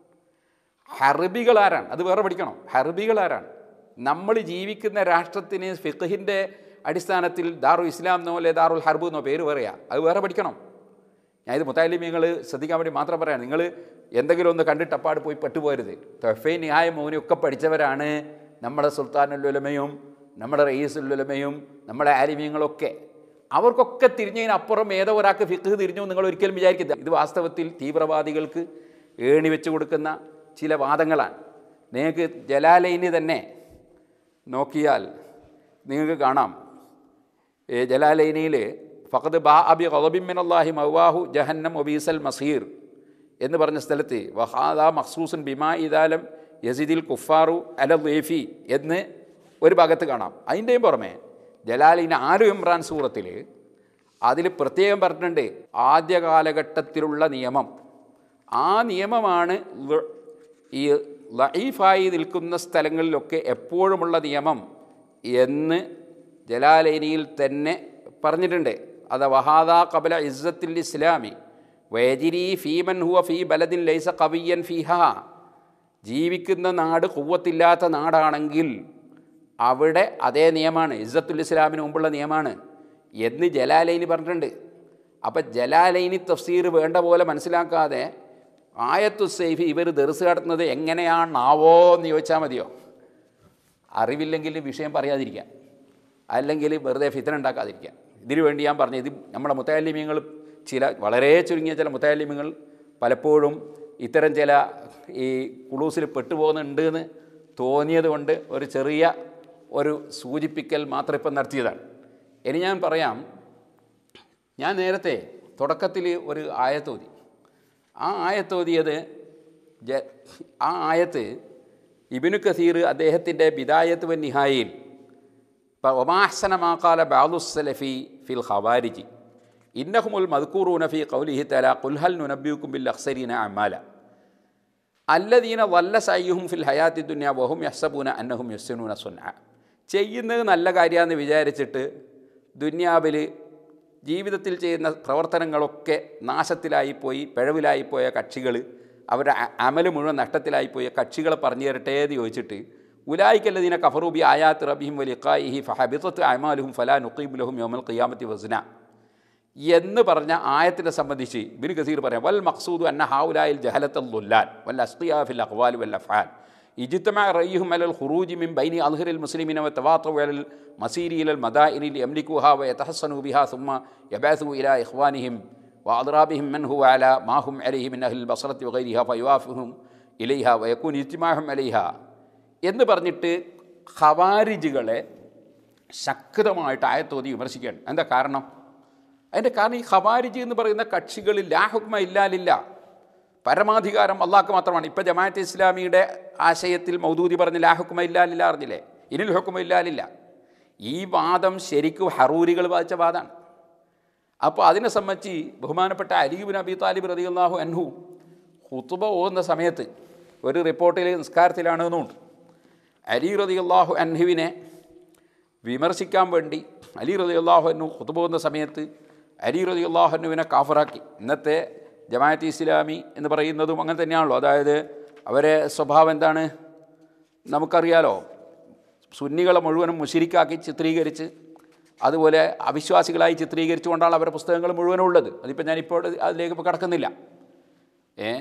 ഹർബികൾ ആരാണ് അത് വേറെ പഠിക്കണം ഹർബികൾ ആരാണ് നമ്മൾ ജീവിക്കുന്ന രാഷ്ട്രത്തിന് ഫിഖഹിൻ്റെ അടിസ്ഥാനത്തിൽ ദാറുൽ ഇസ്ലാം എന്നോ അല്ലെ ദാറുൽ ഹർബ് എന്നോ പേര് പറയാം അത് വേറെ പഠിക്കണം ഞാൻ ഇത് മുത്താലിമീങ്ങൾ ശ്രദ്ധിക്കാൻ വേണ്ടി മാത്രം പറയാം നിങ്ങൾ എന്തെങ്കിലും ഒന്ന് കണ്ടിട്ട് അപ്പാട് പോയി പെട്ടുപോരുത് തൊഫൈ ന്യായ മൗനയൊക്കെ പഠിച്ചവരാണ് നമ്മുടെ സുൽത്താനുലുലമയും നമ്മുടെ റയീസുലുലമയും നമ്മുടെ ആലിമീങ്ങളൊക്കെ അവർക്കൊക്കെ തിരിഞ്ഞതിനപ്പുറം ഏതോ ഒരാൾക്ക് ഫിഖ് തിരിഞ്ഞു നിങ്ങൾ ഒരിക്കലും വിചാരിക്കരുത് ഇത് വാസ്തവത്തിൽ തീവ്രവാദികൾക്ക് ഏണി വെച്ച് കൊടുക്കുന്ന ചില വാദങ്ങളാണ് നിങ്ങൾക്ക് ജലാലൈനി തന്നെ നോക്കിയാൽ നിങ്ങൾക്ക് കാണാം ഏ ജലാലൈനിയിൽ ഫഖദ് ബാ അബി ഖദബിൻ അള്ളാഹി മവാഹു ജഹന്നം ഒബീസൽ മസീർ എന്ന് പറഞ്ഞ സ്ഥലത്ത് വഹാദ മഖ്സൂസുൻ ബിമാ ഇദാലം യസിദിൽ കുഫാറു അല ലേഫി എന്ന് ഒരു ഭാഗത്ത് കാണാം അതിൻ്റെയും പുറമെ ജലാലിന് ആലു ഇമ്രാൻ സൂറത്തിൽ അതിൽ പ്രത്യേകം പറഞ്ഞിട്ടുണ്ട് ആദ്യ കാലഘട്ടത്തിലുള്ള നിയമം ആ നിയമമാണ് ല- ഈ ലൈഫായി നിൽക്കുന്ന സ്ഥലങ്ങളിലൊക്കെ എപ്പോഴുമുള്ള നിയമം എന്ന് ജലാലൈനിയിൽ തന്നെ പറഞ്ഞിട്ടുണ്ട് അത് വഹാദ കബല ഇസ്സത്തിൽ ഇസ്ലാമി വയജിരി ഫീമൻ ഹുവ ഫീ ബലദിൻ ലൈസ കവിയൻ ഫിഹ ജീവിക്കുന്ന നാട് കുവ്വത്തില്ലാത്ത നാടാണെങ്കിൽ അവിടെ അതേ നിയമമാണ് ഇസ്സത്തുൽ ഇസ്ലാമിന് മുമ്പുള്ള നിയമമാണ് എന്ന് ജലാലൈനി പറഞ്ഞിട്ടുണ്ട് അപ്പം ജലാലൈനി തഫ്സീർ വേണ്ട പോലെ മനസ്സിലാക്കാതെ ആയത്തു സൈഫി ഇവർ ദർസ് നടത്തുന്നത് എങ്ങനെയാണാവോ എന്ന് ചോദിച്ചാൽ മതിയോ അറിവില്ലെങ്കിൽ വിഷയം പറയാതിരിക്കുക അല്ലെങ്കിൽ വെറുതെ ഫിത്തന ഉണ്ടാക്കാതിരിക്കുക ഇതിനു വേണ്ടി ഞാൻ പറഞ്ഞു ഇത് നമ്മുടെ മുത്തയാലിമ്യങ്ങൾ ചില വളരെ ചുരുങ്ങിയ ചില മുത്തയാലിമ്യങ്ങൾ പലപ്പോഴും ഇത്തരം ചില ഈ കുളൂസിൽ പെട്ടുപോകുന്നുണ്ട് എന്ന് തോന്നിയത് കൊണ്ട് ഒരു ചെറിയ ഒരു സൂചിപ്പിക്കൽ മാത്രം ഇപ്പം നടത്തിയതാണ് ഇനി ഞാൻ പറയാം ഞാൻ നേരത്തെ തുടക്കത്തിൽ ഒരു ആയത്തോതി ആ ആയത്തോതിയത് ജ ആ ആയത്ത് ഇബിനു കസീർ അദ്ദേഹത്തിൻ്റെ ബിദായത്ത് വൻ നിഹായിൽ ഒമാഹസനമാക്കാല ബാലുസലഫി ഫിൽ ഖവാരിജി ഇന്നഹുമുൽ മദ്കൂറൂന ഫി ഖൗലിഹി തല കുൽഹൽ നുനബ്യൂക്കും ബിൽ അഖ്സരീന അമാല അല്ലദീന വല്ല സയ്യുഹും ഫിൽ ഹയാത്തി ദുന്യ വഹും യഹ്സബൂന അന്നഹും യസ്സനൂന സുന്ന ചെയ്യുന്നത് നല്ല കാര്യമാണെന്ന് വിചാരിച്ചിട്ട് ദുന്യാവിൽ ജീവിതത്തിൽ ചെയ്യുന്ന പ്രവർത്തനങ്ങളൊക്കെ നാശത്തിലായിപ്പോയി പിഴവിലായിപ്പോയ കക്ഷികൾ അവരുടെ അ- അമല് മുഴുവൻ നഷ്ടത്തിലായിപ്പോയ കക്ഷികളെ പറഞ്ഞു തരട്ടെ എന്ന് ചോദിച്ചിട്ട് ഉലായിക്കല്ലദീന കഫറൂബി ആയാത്ത് റബിഹിം വലിക്കായിഹി ഫഹബിത്തത്ത് അമാലുഹും ഫലാ നുഖീബുലഹും യോമൽ ഖിയാമത്തി വസ്ന എന്ന് പറഞ്ഞ ആയത്തിനെ സംബന്ധിച്ച് ബിൻ കസീർ പറയാം വൽ മഖ്സൂദു അന്ന ഹാവുലായിൽ ജഹലത്തുല്ലാൻ വൽ അസ്തിയാഫിൽ അഖ്വാൽ വൽ അഫാൽ ഇജിത്തമ റയ്യുഹും അലൽ ഖുറൂജി മിൻ ബൈനി അൽഹറിൽ മുസ്ലിമിന വ തവാത്തു അലൽ മസീരി ഇലൽ മദാഇനിൽ യംലിക്കുഹ വ യതഹസ്സനു ബിഹാ സുമ്മ യബാസു ഇലാ ഇഖ്വാനിഹിം വ അദ്റാബിഹിം മൻ ഹുവ അലാ മാ ഹും അലൈഹി മിൻ അഹ്ലിൽ ബസറത്തി വഗൈരിഹ ഫയുവാഫിഹും ഇലൈഹ വയക്കൂൻ ഇജ്തിമാഹും അലൈഹ എന്ന് പറഞ്ഞിട്ട് ഖവാരിജുകളെ ശക്തമായിട്ട് ആയത്തോതി വിമർശിക്കുകയാണ് എന്താ കാരണം അതിൻ്റെ കാരണം ഈ ഖവാരിജ് എന്ന് പറയുന്ന കക്ഷികളിൽ ലാഹുക്മ ഇല്ലാലില്ല പരമാധികാരം അള്ളാഹ്ക്ക് മാത്രമാണ് ഇപ്പം ജമാഅത്ത് ഇസ്ലാമിയുടെ ആശയത്തിൽ മൗദൂദി പറഞ്ഞ് ലാഹുക്മ ഇല്ലാലില്ല അറിഞ്ഞില്ലേ ഇനിൽ ഹുക്കുമ ഇല്ലാലില്ല ഈ വാദം ശരിക്കും ഹറൂരികൾ വാദിച്ച വാദമാണ് അപ്പോൾ അതിനെ സംബന്ധിച്ച് ബഹുമാനപ്പെട്ട അലീബിൻ അബി താലിബ് റതിയുള്ളാഹു അൻഹു ഹുത്തുബ ഓതുന്ന സമയത്ത് ഒരു റിപ്പോർട്ടിൽ നിസ്കാരത്തിലാണെന്നുണ്ട് അലി റതിയുള്ളാഹു അൻഹുവിനെ വിമർശിക്കാൻ വേണ്ടി അലി റതിയുള്ളാഹു അന്നു ഹുത്തുബ ഓതുന്ന സമയത്ത് അലി റതിയുള്ളാഹു അന്നുവിനെ കാഫറാക്കി ഇന്നത്തെ ജമാഅത്ത് ഇസ്ലാമി എന്ന് പറയുന്നതും അങ്ങനെ തന്നെയാണല്ലോ അതായത് അവരെ സ്വഭാവം എന്താണ് നമുക്കറിയാലോ സുന്നികളെ മുഴുവനും മുഷിരിക്കാക്കി ചിത്രീകരിച്ച് അതുപോലെ അവിശ്വാസികളായി ചിത്രീകരിച്ചുകൊണ്ടാണ് അവരുടെ പുസ്തകങ്ങൾ മുഴുവനും ഉള്ളത് അതിപ്പോൾ ഞാനിപ്പോൾ അതിലേക്ക് ഇപ്പോൾ കടക്കുന്നില്ല ഏ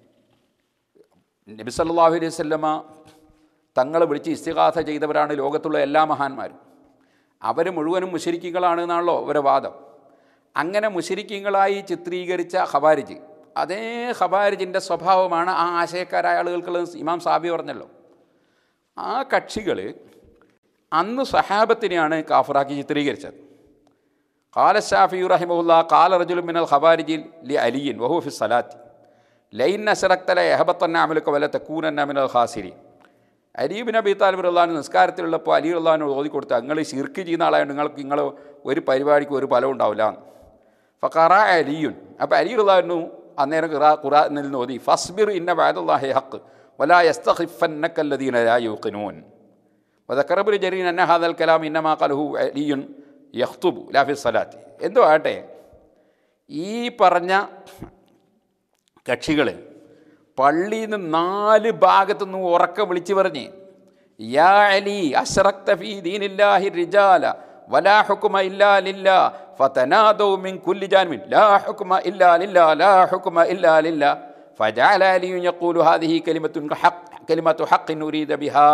നബി സല്ലല്ലാഹു അലൈഹി വസല്ലമ തങ്ങളെ വിളിച്ച് ഇസ്തിഗാഥ ചെയ്തവരാണ് ലോകത്തുള്ള എല്ലാ മഹാന്മാരും അവർ മുഴുവനും മുഷരിക്കുകളാണ് എന്നാണല്ലോ അവരുടെ വാദം അങ്ങനെ മുഷരിക്കുകളായി ചിത്രീകരിച്ച ഖവാരിജ് അതേ ഖവാരിജിൻ്റെ സ്വഭാവമാണ് ആ ആശയക്കാരായ ആളുകൾക്കുള്ളത് ഇമാം സാബി പറഞ്ഞല്ലോ ആ കക്ഷികൾ അന്ന് സഹാബത്തിനെയാണ് കാഫറാക്കി ചിത്രീകരിച്ചത് കാല ഷാഫി റഹിമുല്ല കാല റജുലു മിനൽ ഖവാരിജിൽ ലി അലിയിൻ വഹു ഫി സലാത്തി ലൈൻ അസറക്തല എഹബത്തന്ന അമലുക്ക വല തെക്കൂനന്ന മിനൽ ഖാസിരി അലീബിൻ അബി താലിബ് റഹ്ലാൻ നിസ്കാരത്തിലുള്ളപ്പോൾ അലി റഹ്ലാൻ ഓതി കൊടുത്ത് നിങ്ങൾ ശിർക്ക് ചെയ്യുന്ന ആളായതുകൊണ്ട് നിങ്ങൾക്ക് നിങ്ങൾ ഒരു പരിപാടിക്ക് ഒരു ഫലം ഉണ്ടാവില്ല ഫറ അലിയുൻ അപ്പോൾ അലി റഹ്ലാനു അന്നേരം ഖുറാ ഖുറാനിൽ നിന്ന് ഓതി ഫസ്ബിർ ഇന്ന വാദുല്ലാഹി ഹക്ക് വലാ യസ്തഖിഫന്നക്കല്ലദീന ലാ യൂഖിനൂൻ وذكر ابن جرير أن هذا الكلام إنما قاله علي يخطب لا في الصلاة എന്തോ ആട്ടെ ഈ പറഞ്ഞ കക്ഷികൾ പള്ളിയിൽ നിന്ന് നാല് ഭാഗത്തു നിന്ന് ഉറക്ക വിളിച്ചു പറഞ്ഞ് യാ അലി അഷ്റക്ത ഫീ ദീനില്ലാഹി റിജാല വലാ ഹുക്കുമ ഇല്ലാ ലില്ലാ ഫതനാദൗ മിൻ കുല്ലി ജാനിബിൻ ലാ ഹുക്കുമ ഇല്ലാ ലില്ലാ ലാ ഹുക്കുമ ഇല്ലാ ലില്ലാ فجعل علي يقول هذه كلمة حق كلمة حق نريد بها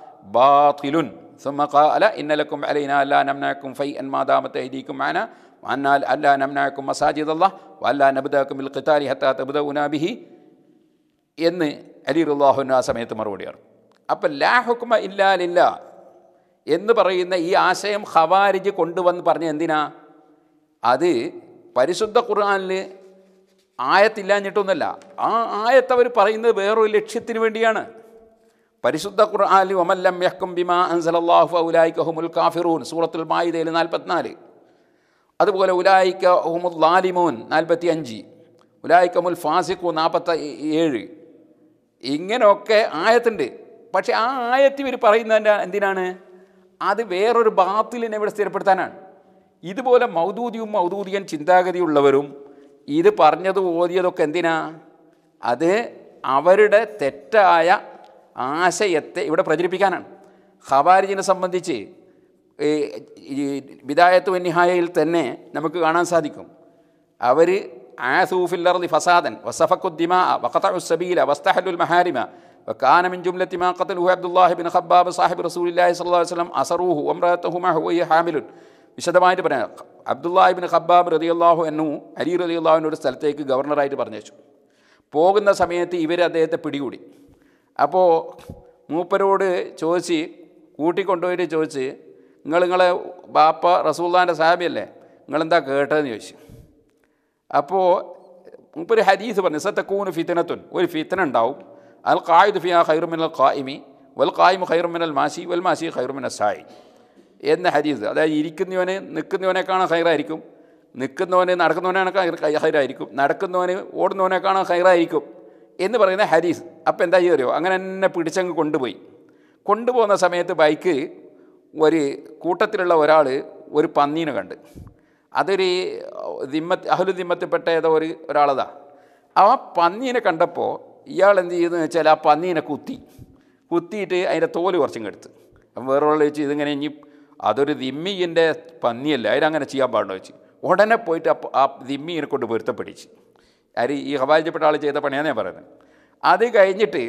باطل ثم قال إن لكم علينا لا نمنعكم فيئا ما دامت أيديكم معنا وأن ألا نمنعكم مساجد الله وألا نبدأكم بالقتال حتى تبدأنا به എന്ന് അലി റുല്ലാഹുവിന് ആ സമയത്ത് മറുപടി പറഞ്ഞു അപ്പം ലാ ഹുക്മ ഇല്ലാ ലില്ല എന്ന് പറയുന്ന ഈ ആശയം ഖവാരിജ് കൊണ്ടുവന്ന് പറഞ്ഞ എന്തിനാ അത് പരിശുദ്ധ ഖുർആനിൽ ആയത്തില്ലാഞ്ഞിട്ടൊന്നുമല്ല ആ ആയത്ത് അവർ പറയുന്നത് വേറൊരു ലക്ഷ്യത്തിന് വേണ്ടിയാണ് പരിശുദ്ധ ഖുർആാനിൽ ഒമല്ലം യഹ്ക്കും ബിമാ അൻസലല്ലാഹു ഔലായിക്കഹുമുൽ കാഫിറൂൻ സൂറത്തുൽ മായിദയിൽ നാൽപ്പത്തിനാല് അതുപോലെ ഉലായിക്ക ഹുമുൽ ലാലിമൂൻ നാൽപ്പത്തി അഞ്ച് ഉലായിക്കമുൽ ഫാസിഖു നാൽപ്പത്തി ഏഴ് ഇങ്ങനെയൊക്കെ ആയത്തുണ്ട് പക്ഷേ ആ ആയത്ത് ഇവർ പറയുന്നതിൻ്റെ എന്തിനാണ് അത് വേറൊരു ബാത്തിലിനെ ഇവിടെ സ്ഥിരപ്പെടുത്താനാണ് ഇതുപോലെ മൗദൂദിയും മൗദൂദിയൻ ചിന്താഗതിയുള്ളവരും ഇത് പറഞ്ഞതും ഓതിയതൊക്കെ എന്തിനാ അത് അവരുടെ തെറ്റായ ആശയത്തെ ഇവിടെ പ്രചരിപ്പിക്കാനാണ് ഖവാരിജിനെ സംബന്ധിച്ച് ഈ ഈ ബിദായത്ത് വന്യഹായയിൽ തന്നെ നമുക്ക് കാണാൻ സാധിക്കും അവർ ആസൂഫില്ലർദി ഫസാദൻ വസഫക്കുദ്ദിമ വഖതഉസ്സബീല വസ്തഹലുൽ മഹാരിമ وكان من جملة ما قتله عبد الله بن خباب صاحب رسول الله صلى الله عليه وسلم أسروه وامرأته معه وهي حامل വിശദമായിട്ട് പറയാം അബ്ദുല്ലാഹിബിൻ ഖബ്ബാബ് റതിയല്ലാഹു എന്നു അലി റതിയല്ലാഹുവിൻ്റെ ഒരു സ്ഥലത്തേക്ക് ഗവർണറായിട്ട് പറഞ്ഞയച്ചു പോകുന്ന സമയത്ത് ഇവർ അദ്ദേഹത്തെ പിടികൂടി അപ്പോൾ മൂപ്പരോട് ചോദിച്ച് കൂട്ടിക്കൊണ്ടുപോയിട്ട് ചോദിച്ച് നിങ്ങൾ നിങ്ങളെ ബാപ്പ റസൂല്ലാൻ്റെ സാഹിബിയല്ലേ നിങ്ങളെന്താ കേട്ടതെന്ന് ചോദിച്ചു അപ്പോൾ മൂപ്പര് ഹദീസ് പറഞ്ഞു സത്തക്കൂന് ഫിത്തനത്തുൻ ഒരു ഫിത്തന ഉണ്ടാവും അൽ ഖായിദ് ഫിയ ഖൈറുമിനൽ ഖായിമി വൽ ഖായിമു ഖൈറുമിനൽ മാസി വൽ മാസി ഖൈറുമിനൽ സായി എന്ന ഹദീസ് അതായത് ഇരിക്കുന്നവന് നിൽക്കുന്നവനേക്കാണ് ഹൈറായിരിക്കും നിൽക്കുന്നവന് നടക്കുന്നവനേക്കാൾ ഹൈറായിരിക്കും നടക്കുന്നവന് ഓടുന്നവനേക്കാണ് ഹൈറായിരിക്കും എന്ന് പറയുന്ന ഹദീസ് അപ്പോൾ എന്താ ചെയ്യുമോ അങ്ങനെ തന്നെ പിടിച്ചങ്ങ് കൊണ്ടുപോയി കൊണ്ടുപോകുന്ന സമയത്ത് ബൈക്ക് ഒരു കൂട്ടത്തിലുള്ള ഒരാൾ ഒരു പന്നീനെ കണ്ട് അതൊരു ദിമ്മത്ത് അഹ്ലു ദിമ്മത്തിൽപ്പെട്ട ഏതോ ഒരു ഒരാളതാ ആ പന്നീനെ കണ്ടപ്പോൾ ഇയാൾ എന്ത് ചെയ്തെന്ന് വെച്ചാൽ ആ പന്നീനെ കുത്തി കുത്തിയിട്ട് അതിൻ്റെ തോല് കുറച്ചും കെടുത്ത് അപ്പം വേറൊരാൾ വെച്ച് ഇതിങ്ങനെ ഇനി അതൊരു ദിമ്മിൻ്റെ പന്നിയല്ല അതിനങ്ങനെ ചെയ്യാൻ പാടുണ്ടോ വെച്ച് ഉടനെ പോയിട്ട് ആ ആ ദിമ്മീനെ കൊണ്ട് പൊരുത്തപ്പെടിച്ച് ആര് ഈ ഹവാലിച്ചപ്പെട്ട ആൾ ചെയ്ത പണിയാണ് ഞാൻ പറയുന്നത് അത് കഴിഞ്ഞിട്ട്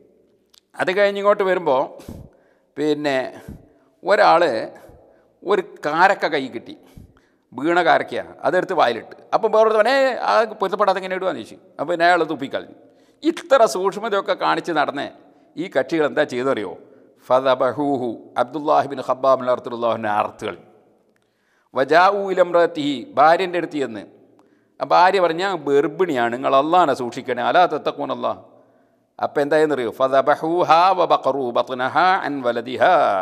അത് കഴിഞ്ഞിങ്ങോട്ട് വരുമ്പോൾ പിന്നെ ഒരാൾ ഒരു കാരക്ക കൈ കിട്ടി വീണ കാരക്കയാണ് അതെടുത്ത് വായിലിട്ട് അപ്പം വേറൊരു അവനെ ആ പൊരുത്തപ്പെടാതെ എങ്ങനെ ഇടുവാന്ന് ചോദിച്ചു അപ്പോൾ പിന്നെ അയാൾ തുപ്പിക്കളഞ്ഞു ഇത്ര സൂക്ഷ്മതയൊക്കെ കാണിച്ച് നടന്നേ ഈ കക്ഷികൾ എന്താ ചെയ്തറിയോ ഫതബഹൂഹു അബ്ദുല്ലാഹിബിൻ ഹബ്ബാബിൻ അർത്തുല്ലാഹിൻ്റെ അർത്തുകൾ വജാവു ഇലമ്രത്തിഹി ഭാര്യൻ്റെ അടുത്ത് ചെന്ന് ആ ഭാര്യ പറഞ്ഞാൽ ഗർഭിണിയാണ് നിങ്ങൾ അള്ളാനെ സൂക്ഷിക്കണേ അലാ തത്തക്കൂനല്ലാ അപ്പം എന്തായെന്നറിയോ ഫതബഹൂഹ വബഖറു ബത്നഹ അൻ വലദിഹ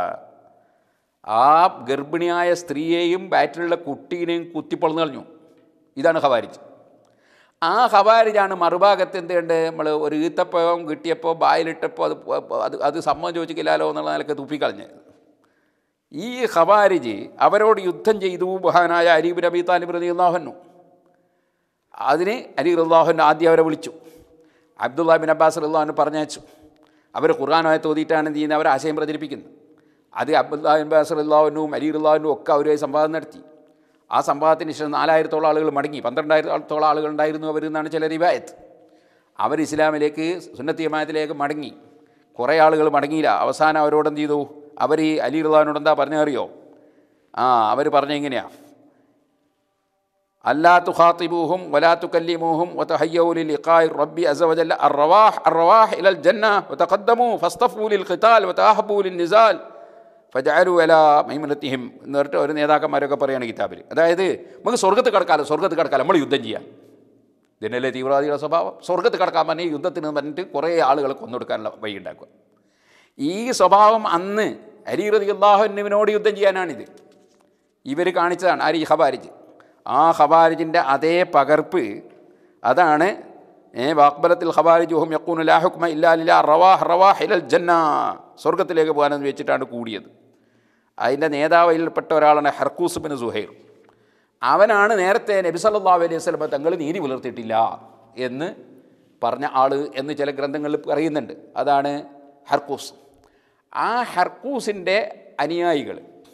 ആ ഗർഭിണിയായ സ്ത്രീയെയും ബാറ്റിലുള്ള കുട്ടീനെയും കുത്തിപ്പൊളന്ന് കളഞ്ഞു ഇതാണ് ഹവാരിജ് ആ ഹവാരിജാണ് മറുഭാഗത്ത് എന്തുണ്ട് നമ്മൾ ഒരു ഈത്തപ്പഴം കിട്ടിയപ്പോൾ ബായിലിട്ടപ്പോൾ അത് അത് അത് സമ്മതം ചോദിച്ചില്ലാലോ എന്നുള്ള നിലക്ക് തുപ്പിക്കളഞ്ഞത് ഈ ഹവാരിജ് അവരോട് യുദ്ധം ചെയ്തു ബഹാനായ അരീബ് നബി താലിബ് റതി അള്ളാഹുന്നു അതിന് അലി റല്ലാഹുൻ ആദ്യം അവരെ വിളിച്ചു അബ്ദുല്ലാ ബിൻ അബ്ബാസ് റല്ലാഹുന് പറഞ്ഞയച്ചു അവർ ഖുർആാനുമായി തോതിയിട്ടാണ് എന്ത് ചെയ്യുന്നത് അവർ ആശയം പ്രചരിപ്പിക്കുന്നത് അത് അബ്ദുല്ലാ ബിൻ അബ്ബാസ് റല്ലാഹുനും അലി റല്ലാഹുനും ഒക്കെ അവരുമായി സംവാദം നടത്തി ആ സംവാദത്തിന് ശേഷം നാലായിരത്തോളം ആളുകൾ മടങ്ങി പന്ത്രണ്ടായിരത്തോളം ആളുകൾ ഉണ്ടായിരുന്നു അവർ എന്നാണ് ചില റിവായത്ത് അവർ ഇസ്ലാമിലേക്ക് സുന്നത്തിയമായത്തിലേക്ക് മടങ്ങി കുറേ ആളുകൾ മടങ്ങിയില്ല അവസാനം അവരോട് എന്ത് ചെയ്തു അവർ ഈ അലി റല്ലാഹിനോട് എന്താ പറഞ്ഞറിയോ ആ അവർ പറഞ്ഞ എങ്ങനെയാ അല്ലാ തുഖാത്തിബൂഹും വലാ തുകല്ലിമൂഹും വതഹയ്യൂ ലിലിഖാഇ റബ്ബി അസ്സ വജല്ല അർറവാഹ് അർറവാഹ് ഇലൽ ജന്ന വതഖദ്ദമൂ ഫസ്തഫൂ ലിൽഖിതാൽ വതഅഹബൂ ലിന്നിസാൽ ഫജാലു അല മൈമുനത്തിഹിം എന്ന് പറഞ്ഞിട്ട് ഒരു നേതാക്കന്മാരൊക്കെ പറയുകയാണ് കിതാബിൽ അതായത് നമുക്ക് സ്വർഗത്ത് കിടക്കാമല്ലോ സ്വർഗത്ത് കിടക്കാം നമ്മൾ യുദ്ധം ചെയ്യാം ഇതിനല്ലേ തീവ്രവാദികളുടെ സ്വഭാവം സ്വർഗത്ത് കിടക്കാൻ പറഞ്ഞ് യുദ്ധത്തിന് പറഞ്ഞിട്ട് കുറേ ആളുകളെ കൊന്നൊടുക്കാനുള്ള വഴി ഉണ്ടാക്കുക ഈ സ്വഭാവം അന്ന് അലി റതി അള്ളാഹുവിനോട് യുദ്ധം ചെയ്യാനാണിത് ഇവർ കാണിച്ചതാണ് ആര് ഈ ഹബാരിജ് ആ ഹബാരിജിൻ്റെ അതേ പകർപ്പ് അതാണ് ഏ വാക്ബലത്തിൽ ഹബാരിജുഹും യക്കൂൻ ലാഹുക്മ ഇല്ലാലില്ല റവാഹ് റവാഹ് ഇലൽ ജന്ന സ്വർഗത്തിലേക്ക് പോകാനെന്ന് വെച്ചിട്ടാണ് കൂടിയത് അതിൻ്റെ നേതാവിൽപ്പെട്ട ഒരാളാണ് ഹർക്കൂസ് ബിൻ സുഹൈർ അവനാണ് നേരത്തെ നബി സല്ലല്ലാഹു അലൈഹി വസല്ലം തങ്ങൾ നീതി പുലർത്തിയിട്ടില്ല എന്ന് പറഞ്ഞ ആൾ എന്ന് ചില ഗ്രന്ഥങ്ങളിൽ പറയുന്നുണ്ട് അതാണ് ഹർക്കൂസ് ആ ഹർക്കൂസിൻ്റെ അനുയായികൾ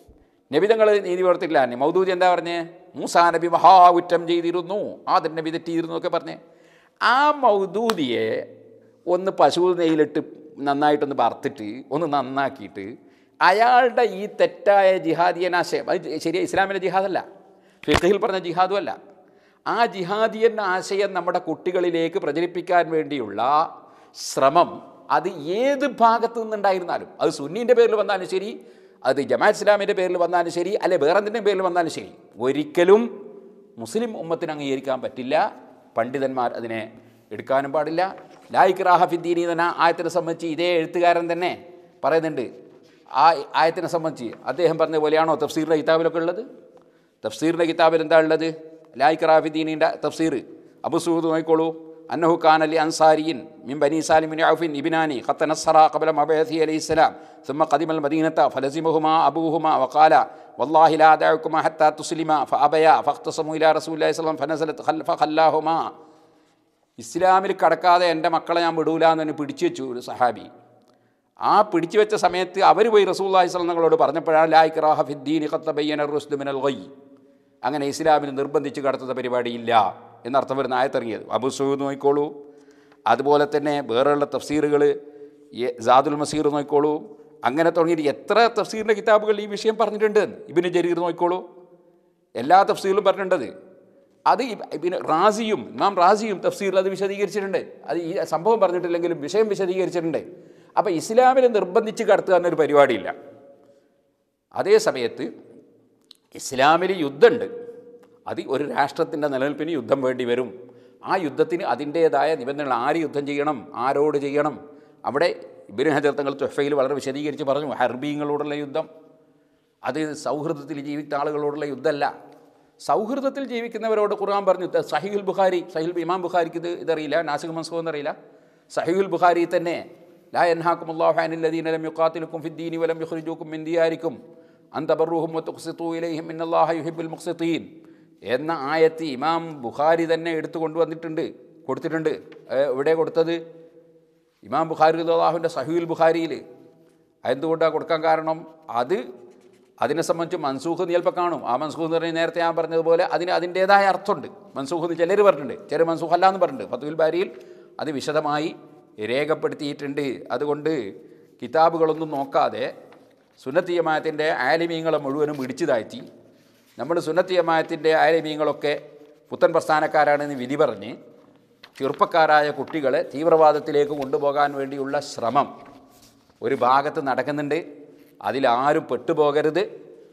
നബിതങ്ങൾ നീതി പ്രവർത്തിക്കില്ല മൗദൂദ് എന്താ പറഞ്ഞേ മൂസാ നബി മഹാകുറ്റം ചെയ്തിരുന്നു ആദൻ നബി തെറ്റിയിരുന്നു ഒക്കെ പറഞ്ഞേ ആ മൗദൂദിയെ ഒന്ന് പശു നെയ്യിലിട്ട് നന്നായിട്ടൊന്ന് വറുത്തിട്ട് ഒന്ന് നന്നാക്കിയിട്ട് അയാളുടെ ഈ തെറ്റായ ജിഹാദിയനാശയം അത് ശരിയാ ഇസ്ലാമിലെ ജിഹാദല്ല ഫിഖിൽ പറഞ്ഞ ജിഹാദും അല്ല ആ ജിഹാദിയൻ ആശയം നമ്മുടെ കുട്ടികളിലേക്ക് പ്രചരിപ്പിക്കാൻ വേണ്ടിയുള്ള ശ്രമം അത് ഏത് ഭാഗത്തു നിന്നുണ്ടായിരുന്നാലും അത് സുന്നീൻ്റെ പേരിൽ വന്നാലും ശരി അത് ജമാഅത്ത് ഇസ്ലാമിൻ്റെ പേരിൽ വന്നാലും ശരി അല്ലെ വേറെന്തിൻ്റെ പേരിൽ വന്നാലും ശരി ഒരിക്കലും മുസ്ലിം ഉമ്മത്തിന് അംഗീകരിക്കാൻ പറ്റില്ല പണ്ഡിതന്മാർ അതിനെ എടുക്കാനും പാടില്ല ലായിക് റാഹഫിദ്ദീനി എന്ന ആയത്തിനെ സംബന്ധിച്ച് ഇതേ എഴുത്തുകാരൻ തന്നെ പറയുന്നുണ്ട് ആ ആയത്തിനെ സംബന്ധിച്ച് അദ്ദേഹം പറഞ്ഞ പോലെയാണോ തഫ്സീറിൻ്റെ കിതാബിലൊക്കെ ഉള്ളത് തഫ്സീറിൻ്റെ കിതാബിൽ എന്താ ഉള്ളത് ലായിക് റാഫിദ്ദീനിൻ്റെ തഫ്സീർ അബു സൂദ് നോക്കിക്കോളൂ അന്നഹു ഖാൻ അലി അൻസാരിയിൻ മിൻ ബനി സാലിമിൻ ഔഫിൻ ഇബിനാനി ഖത്ത നസ്സറ ഖബല മബഅഥി അലൈഹി السلام ثم قدم المدينة فلزمهما أبوهما وقال والله لا أدعكما حتى تسلما فأبيا فاختصموا إلى رسول الله صلى الله عليه وسلم فنزلت خل- فخلاهما ഇസ്ലാമിൽ കടക്കാതെ എൻ്റെ മക്കളെ ഞാൻ വിടൂല എന്ന് പിടിച്ചു വെച്ചു ഒരു സഹാബി ആ പിടിച്ചു വെച്ച സമയത്ത് അവർ പോയി റസൂല്ലാഹി സ്വലങ്ങളോട് പറഞ്ഞപ്പോഴാണ് ലായ്ക്ക് റാഹഫിദ്ദീൻ ഖത്തബയ്യൻ റുസ്ദ് മിനൽ ഗയ് അങ്ങനെ ഇസ്ലാമിൽ നിർബന്ധിച്ച് കടത്തുന്ന പരിപാടിയില്ല എന്നർത്ഥം വരുന്ന ആയത്തിറങ്ങിയത് അബു സൂദ് നോക്കിക്കോളൂ അതുപോലെ തന്നെ വേറെയുള്ള തഫ്സീറുകൾ ജാദുൽ മസീർ നോക്കിക്കോളൂ അങ്ങനെ തുടങ്ങിയിട്ട് എത്ര തഫ്സീറിൻ്റെ കിതാബുകൾ ഈ വിഷയം പറഞ്ഞിട്ടുണ്ട് ഇബിന് ജരീർ നോക്കിക്കോളൂ എല്ലാ തഫ്സീലും പറഞ്ഞിട്ടുണ്ടത് അത് ഇബ് ഇബിന് റാസിയും ഇമാം റാസിയും തഫ്സീറിൽ അത് വിശദീകരിച്ചിട്ടുണ്ട് അത് ഈ സംഭവം പറഞ്ഞിട്ടില്ലെങ്കിലും വിഷയം വിശദീകരിച്ചിട്ടുണ്ട് അപ്പോൾ ഇസ്ലാമിൽ നിർബന്ധിച്ച് കടത്തുക എന്നൊരു പരിപാടിയില്ല അതേ സമയത്ത് ഇസ്ലാമിൽ യുദ്ധമുണ്ട് അത് ഒരു രാഷ്ട്രത്തിൻ്റെ നിലനിൽപ്പിന് യുദ്ധം വേണ്ടി വരും ആ യുദ്ധത്തിന് അതിൻ്റേതായ നിബന്ധനകൾ ആര് യുദ്ധം ചെയ്യണം ആരോട് ചെയ്യണം അവിടെ ഇബിന് ഹജർ തങ്ങൾ തൊഫയിൽ വളരെ വിശദീകരിച്ച് പറഞ്ഞു ഹർബീങ്ങളോടുള്ള യുദ്ധം അത് സൗഹൃദത്തിൽ ജീവിക്കുന്ന ആളുകളോടുള്ള യുദ്ധമല്ല സൗഹൃദത്തിൽ ജീവിക്കുന്നവരോട് ഖുർആൻ പറഞ്ഞു ത- സഹീഹുൽ ബുഖാരി സഹീൽ ഇമാം ബുഖാരിക്ക് ഇത് ഇതറിയില്ല നാസിഖ് മൻസൂർ എന്നറിയില്ല സഹീഹുൽ ബുഖാരി തന്നെ ലാ യൻഹാക്കും അല്ലാഹു അനിൽ ലദീന ലം യുഖാതിലുക്കും ഫിദ്ദീനി വലം യുഖ്രിജൂക്കും മിൻ ദിയാരിക്കും അൻ തബറുഹും വതുഖ്സിതു ഇലൈഹിം ഇന്നല്ലാഹ യുഹിബ്ബുൽ മുഖ്സിതീൻ എന്ന ആയത്ത് ഇമാം ബുഖാരി തന്നെ എടുത്തു കൊണ്ടുവന്നിട്ടുണ്ട് കൊടുത്തിട്ടുണ്ട് ഏ, എവിടെ കൊടുത്തത് ഇമാം ബുഖാരി അള്ളാഹുവിൻ്റെ സഹീൽ ബുഖാരിയിൽ എന്തുകൊണ്ടാണ് കൊടുക്കാൻ കാരണം അത് അതിനെ സംബന്ധിച്ച് മൻസൂഖ് എന്ന് ചിലപ്പോൾ കാണും ആ മൻസൂഖ് എന്ന് പറഞ്ഞാൽ നേരത്തെ ഞാൻ പറഞ്ഞതുപോലെ അതിന് അതിൻ്റേതായ അർത്ഥമുണ്ട് മൻസൂഖ് എന്ന് ചിലർ പറഞ്ഞിട്ടുണ്ട് ചിലർ മൻസൂഖ് അല്ല എന്ന് പറഞ്ഞിട്ടുണ്ട് ഫത്തുൽ ബാരിയിൽ അത് വിശദമായി രേഖപ്പെടുത്തിയിട്ടുണ്ട് അതുകൊണ്ട് കിതാബുകളൊന്നും നോക്കാതെ സുന്നത്തി ജമാഅത്തിൻ്റെ ആലിമീങ്ങളെ മുഴുവനും ഇടിച്ചു താഴ്ത്തി നമ്മൾ സുന്നത്തി ജമാഅത്തിൻ്റെ ആലിമീങ്ങളൊക്കെ പുത്തൻ പ്രസ്ഥാനക്കാരാണെന്ന് വിധി പറഞ്ഞ് ചെറുപ്പക്കാരായ കുട്ടികളെ തീവ്രവാദത്തിലേക്ക് കൊണ്ടുപോകാൻ വേണ്ടിയുള്ള ശ്രമം ഒരു ഭാഗത്ത് നടക്കുന്നുണ്ട് അതിലാരും പെട്ടുപോകരുത്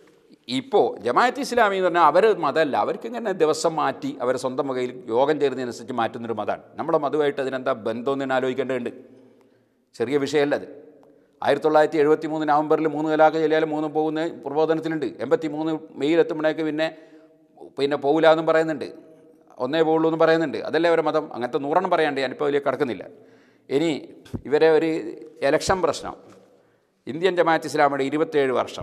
ഇപ്പോൾ ജമാഅത്ത് ഇസ്ലാമി എന്ന് പറഞ്ഞാൽ അവർ മതമല്ല അവർക്ക് ഇങ്ങനെ ദിവസം മാറ്റി അവർ സ്വന്തം വകയിൽ യോഗം ചേരുന്നതിനനുസരിച്ച് മാറ്റുന്നൊരു മതമാണ് നമ്മുടെ മതമായിട്ട് അതിനെന്താ ബന്ധമൊന്നും തന്നെ ആലോചിക്കേണ്ടതുണ്ട് ചെറിയ വിഷയമല്ല അത് ആയിരത്തി തൊള്ളായിരത്തി എഴുപത്തി മൂന്ന് നവംബറിൽ മൂന്ന് കലാക്ക് ചെല്ലിയാലും മൂന്ന് പോകുന്ന പ്രബോധനത്തിലുണ്ട് എൺപത്തി മൂന്ന് മെയ്യിലെത്തുമ്പോഴേക്ക് പിന്നെ പിന്നെ പോകില്ല എന്നും പറയുന്നുണ്ട് ഒന്നേ പോകുള്ളൂ എന്നും പറയുന്നുണ്ട് അതല്ലേ അവരുടെ മതം അങ്ങനത്തെ നൂറെണ്ണം പറയാണ്ട് ഞാനിപ്പോൾ വലിയ കിടക്കുന്നില്ല ഇനി ഇവരെ ഒരു എലക്ഷൻ പ്രശ്നം ഇന്ത്യൻ ജമാഅത്ത് ഇസ്ലാമിയുടെ ഇരുപത്തേഴ് വർഷം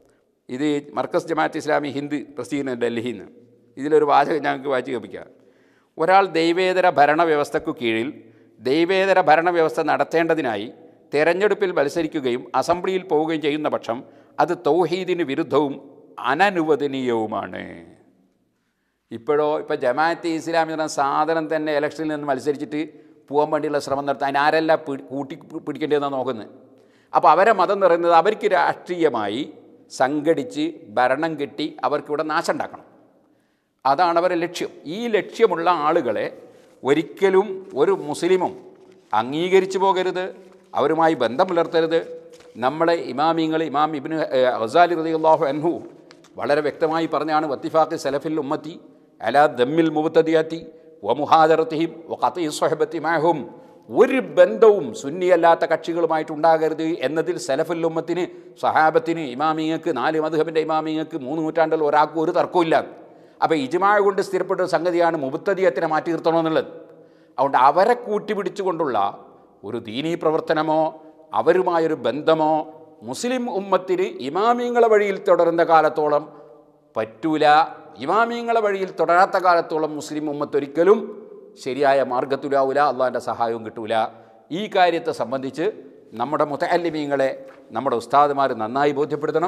ഇത് മർക്കസ് ജമാഅത്ത് ഇസ്ലാമി ഹിന്ദ് പ്രസിദ്ധീകരണം ഡൽഹിയിൽ നിന്ന് ഇതിലൊരു വാചകം ഞങ്ങൾക്ക് വായിച്ച് കേൾപ്പിക്കാം ഒരാൾ ദൈവേതര ഭരണവ്യവസ്ഥയ്ക്കു കീഴിൽ ദൈവേതര ഭരണവ്യവസ്ഥ നടത്തേണ്ടതിനായി തെരഞ്ഞെടുപ്പിൽ മത്സരിക്കുകയും അസംബ്ലിയിൽ പോവുകയും ചെയ്യുന്ന പക്ഷം അത് തൗഹീദിന് വിരുദ്ധവും അനനുവദനീയവുമാണ് ഇപ്പോഴോ ഇപ്പോൾ ജമാഅത്തെ ഇസ്ലാമി എന്ന സാധനം തന്നെ ഇലക്ഷനിൽ നിന്ന് മത്സരിച്ചിട്ട് പോകാൻ വേണ്ടിയുള്ള ശ്രമം നടത്താൻ അതിന് ആരെല്ലാം പി- കൂട്ടി പിടിക്കേണ്ടതെന്നാണ് നോക്കുന്നത് അപ്പോൾ അവരെ മതം എന്ന് പറയുന്നത് അവർക്ക് രാഷ്ട്രീയമായി സംഘടിച്ച് ഭരണം കിട്ടി അവർക്കിവിടെ നാശം ഉണ്ടാക്കണം അതാണ് അവരുടെ ലക്ഷ്യം ഈ ലക്ഷ്യമുള്ള ആളുകളെ ഒരിക്കലും ഒരു മുസ്ലിമും അംഗീകരിച്ചു പോകരുത് അവരുമായി ബന്ധം പുലർത്തരുത് നമ്മളെ ഇമാമിങ്ങൾ ഇമാം ഇബിന് ഹസാലി റളിയല്ലാഹു അൻഹു വളരെ വ്യക്തമായി പറഞ്ഞാണ് വത്തിഫാഖ് സലഫിൽ ഉമ്മത്തി അലാ ദമ്മിൽ മുബത്തദിയാത്തി വ മുഹാദറത്തിഹിം വ ഖത്തി സ്വഹബത്തി മാഹും ഒരു ബന്ധവും സുന്നിയല്ലാത്ത കക്ഷികളുമായിട്ടുണ്ടാകരുത് എന്നതിൽ സലഫുൽ ഉമ്മത്തിന് സഹാബത്തിന് ഇമാമിങ്ങൾക്ക് നാല് മധുഹബിൻ്റെ ഇമാമിങ്ങൾക്ക് മൂന്ന് നൂറ്റാണ്ടിൽ ഒരാൾക്കും ഒരു തർക്കമില്ല അപ്പോൾ ഇജ്മായ കൊണ്ട് സ്ഥിരപ്പെട്ട ഒരു സംഗതിയാണ് മുബത്തദിയത്തിനെ മാറ്റി നിർത്തണമെന്നുള്ളത് അതുകൊണ്ട് അവരെ കൂട്ടിപ്പിടിച്ചുകൊണ്ടുള്ള ഒരു ദീനീ പ്രവർത്തനമോ അവരുമായൊരു ബന്ധമോ മുസ്ലിം ഉമ്മത്തിന് ഇമാമിങ്ങളെ വഴിയിൽ തുടരുന്ന കാലത്തോളം പറ്റൂല ഇമാമിങ്ങളെ വഴിയിൽ തുടരാത്ത കാലത്തോളം മുസ്ലിം ഉമ്മത്ത് ഒരിക്കലും ശരിയായ മാർഗത്തിലാവില്ല അള്ളാഹിൻ്റെ സഹായവും കിട്ടൂല ഈ കാര്യത്തെ സംബന്ധിച്ച് നമ്മുടെ മുത്തല്ലിമീങ്ങളെ നമ്മുടെ ഉസ്താദുമാർ നന്നായി ബോധ്യപ്പെടുത്തണം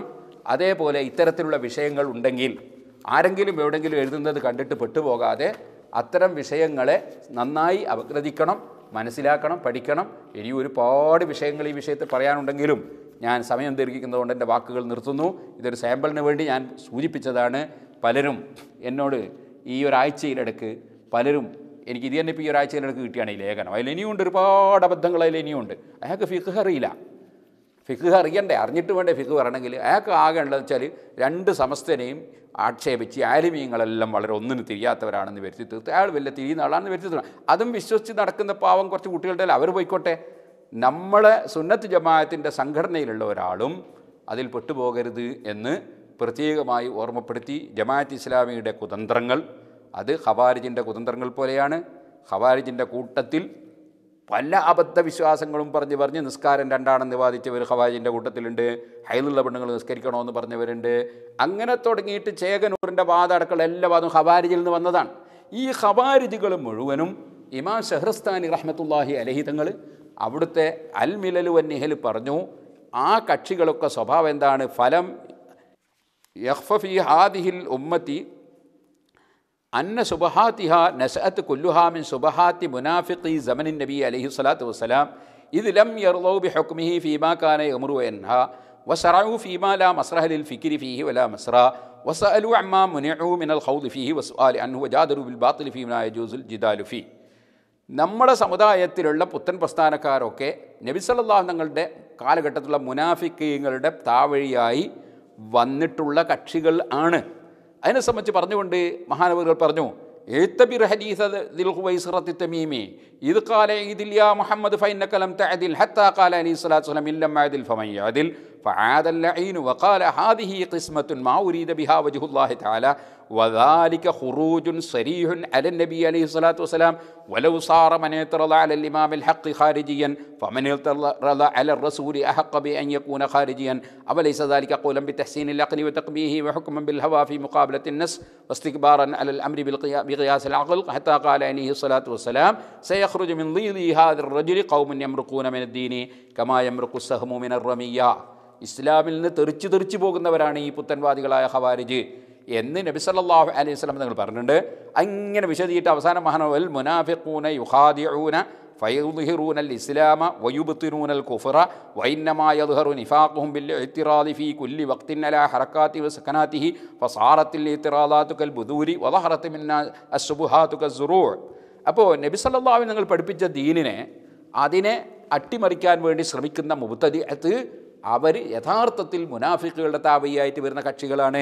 അതേപോലെ ഇത്തരത്തിലുള്ള വിഷയങ്ങൾ ഉണ്ടെങ്കിൽ ആരെങ്കിലും എവിടെങ്കിലും എഴുതുന്നത് കണ്ടിട്ട് പെട്ടുപോകാതെ അത്തരം വിഷയങ്ങളെ നന്നായി അപഗ്രഥിക്കണം മനസ്സിലാക്കണം പഠിക്കണം ഇനി ഒരുപാട് വിഷയങ്ങൾ ഈ വിഷയത്തിൽ പറയാനുണ്ടെങ്കിലും ഞാൻ സമയം ദീർഘിക്കുന്നതുകൊണ്ട് എൻ്റെ വാക്കുകൾ നിർത്തുന്നു ഇതൊരു സാമ്പിളിന് വേണ്ടി ഞാൻ സൂചിപ്പിച്ചതാണ് പലരും എന്നോട് ഈ ഒരാഴ്ചയിലിടക്ക് പലരും എനിക്ക് ഇത് തന്നെ ഇപ്പോൾ ഈ ഒരാഴ്ചയിലിടക്ക് കിട്ടിയാണ് ഈ ലേഖനം അതിൽ ഇനിയുണ്ട് ഒരുപാട് അബദ്ധങ്ങൾ അതിൽ ഇനിയുണ്ട് അയാൾക്ക് ഫിഖ് അറിയില്ല ഫിഖ് അറിയണ്ടേ അറിഞ്ഞിട്ട് വേണ്ടേ ഫിഖ് പറയണമെങ്കിൽ അയാൾക്ക് ആകേണ്ടതെന്ന് വെച്ചാൽ രണ്ട് സമസ്തനെയും ആക്ഷേപിച്ച് ആലിമീങ്ങളെല്ലാം വളരെ ഒന്നിന് തിരിയാത്തവരാണെന്ന് വരുത്തി തീർത്ത് അയാൾ വലിയ തിരിയുന്ന ആളാണെന്ന് വരുത്തി തീർത്ത് അതും വിശ്വസിച്ച് നടക്കുന്ന പാവം കുറച്ച് കുട്ടികളുടെ അവർ പോയിക്കോട്ടെ നമ്മളെ സുന്നത്ത് ജമാഅത്തിൻ്റെ സംഘടനയിലുള്ള ഒരാളും അതിൽ പെട്ടുപോകരുത് എന്ന് പ്രത്യേകമായി ഓർമ്മപ്പെടുത്തി ജമാഅത്ത് ഇസ്ലാമിയുടെ കുതന്ത്രങ്ങൾ അത് ഖവാരിജിൻ്റെ കുതന്ത്രങ്ങൾ പോലെയാണ് ഖവാരിജിൻ്റെ കൂട്ടത്തിൽ പല അബദ്ധ വിശ്വാസങ്ങളും പറഞ്ഞ് പറഞ്ഞ് നിസ്കാരം രണ്ടാണെന്ന് വാദിച്ചവർ ഖവാജിൻ്റെ കൂട്ടത്തിലുണ്ട് ഹൈലുള്ള പെണ്ണുങ്ങൾ നിസ്കരിക്കണമെന്ന് പറഞ്ഞവരുണ്ട് അങ്ങനെ തുടങ്ങിയിട്ട് ചേകനൂറിൻ്റെ വാദടക്കൾ എല്ലാ വാദവും ഖവാരിജിൽ നിന്ന് വന്നതാണ് ഈ ഖവാരിജുകൾ മുഴുവനും ഇമാം ഷഹ്റസ്ഥാനി റഹ്മത്തുല്ലാഹി അലഹിതങ്ങൾ അവിടുത്തെ അൽ മിലലു വന്നിഹൽ പറഞ്ഞു ആ കക്ഷികളൊക്കെ സ്വഭാവം എന്താണ് ഫലം യഹ്ഫി ഹാദിഹിൽ ഉമ്മത്തി അന്ന സുബഹാത്തിഹ നസഅത്ത് കുല്ലുഹാമിൻ സുബഹാത്തി മുനാഫിഖി സമനിൻ നബി അലൈഹി സ്വലാത്തു വസ്സലാം ഇത് ലം യർലൗ ബി ഹുക്മിഹി ഫീമാ കാന യമുറു എൻഹ വസറു ഫീമാ ലാ മസ്റഹ ലിൽ ഫിക്രി ഫീഹി വലാ മസ്റ വസഅലു അമ്മാ മുനിഉ മിനൽ ഖൗദി ഫീഹി വസ്ആലി അൻഹു വജാദറു ബിൽ ബാത്തിൽ ഫീമാ യജൂസുൽ ജിദാലു ഫീ നമ്മുടെ സമുദായത്തിലുള്ള പുത്തൻ പ്രസ്ഥാനക്കാരൊക്കെ നബി സല്ലല്ലാഹു തങ്ങളുടെ കാലഘട്ടത്തിലുള്ള മുനാഫിക്കീങ്ങളുടെ താവഴിയായി വന്നിട്ടുള്ള കക്ഷികൾ ആണ് അതിനെ സംബന്ധിച്ച് പറഞ്ഞുകൊണ്ട് മഹാനവറുകൾ പറഞ്ഞു എഴുത്തബിർ ഹദീസ് ദിൽ ഹുവൈസിറത്തി തമീമി ഇത് കാല ഇതിൽ യാ മുഹമ്മദ് ഫൈനക ലം തഅദിൽ ഹത്താ ഖാല അലൈഹി സ്വലാത്തു വസ്സലാം ഇല്ലം അദിൽ ഫമൻ യഅദിൽ فعاد اللعين وقال هذه قسمة ما أريد بها وجه الله تعالى وذلك خروج صريح على النبي عليه الصلاة والسلام ولو صار من اعترض على الإمام الحق خارجيا فمن اعترض على الرسول أحق بأن يكون خارجيا أوليس ذلك قولا بتحسين العقل وتقبيه وحكما بالهوى في مقابلة النص واستكبارا على الأمر بالقيا- بقياس العقل حتى قال عليه الصلاة والسلام سيخرج من ظل هذا الرجل قوم يمرقون من الدين كما يمرق السهم من الرمية ഇസ്ലാമിൽ നിന്ന് തെറിച്ച് തെറിച്ച് പോകുന്നവരാണ് ഈ പുത്തൻവാദികളായ ഖവാരിജ് എന്ന് നബി സല്ലല്ലാഹു അലൈഹി വസല്ലം നിങ്ങൾ പറഞ്ഞിട്ടുണ്ട് അങ്ങനെ വിശദീകരിച്ച് അവസാന മഹാനവൽ മുനാഫിഖൂന യുഖാദിഊന فيظهرون الإسلام ويبطنون الكفر وإنما يظهر نفاقهم بالاعتراض في كل وقت على حركاته وسكناته فصارت الاعتراضات كالبذور وظهرت منا الشبهات كالزروع അപ്പോൾ നബി സല്ലല്ലാഹു നിങ്ങൾ പഠിപ്പിച്ച ദീനിനെ അതിനെ അട്ടിമറിക്കാൻ വേണ്ടി ശ്രമിക്കുന്ന മുബത്തദിഅത്ത് അവർ യഥാർത്ഥത്തിൽ മുനാഫിക്കുകളുടെ താവയ്യായിട്ട് വരുന്ന കക്ഷികളാണ്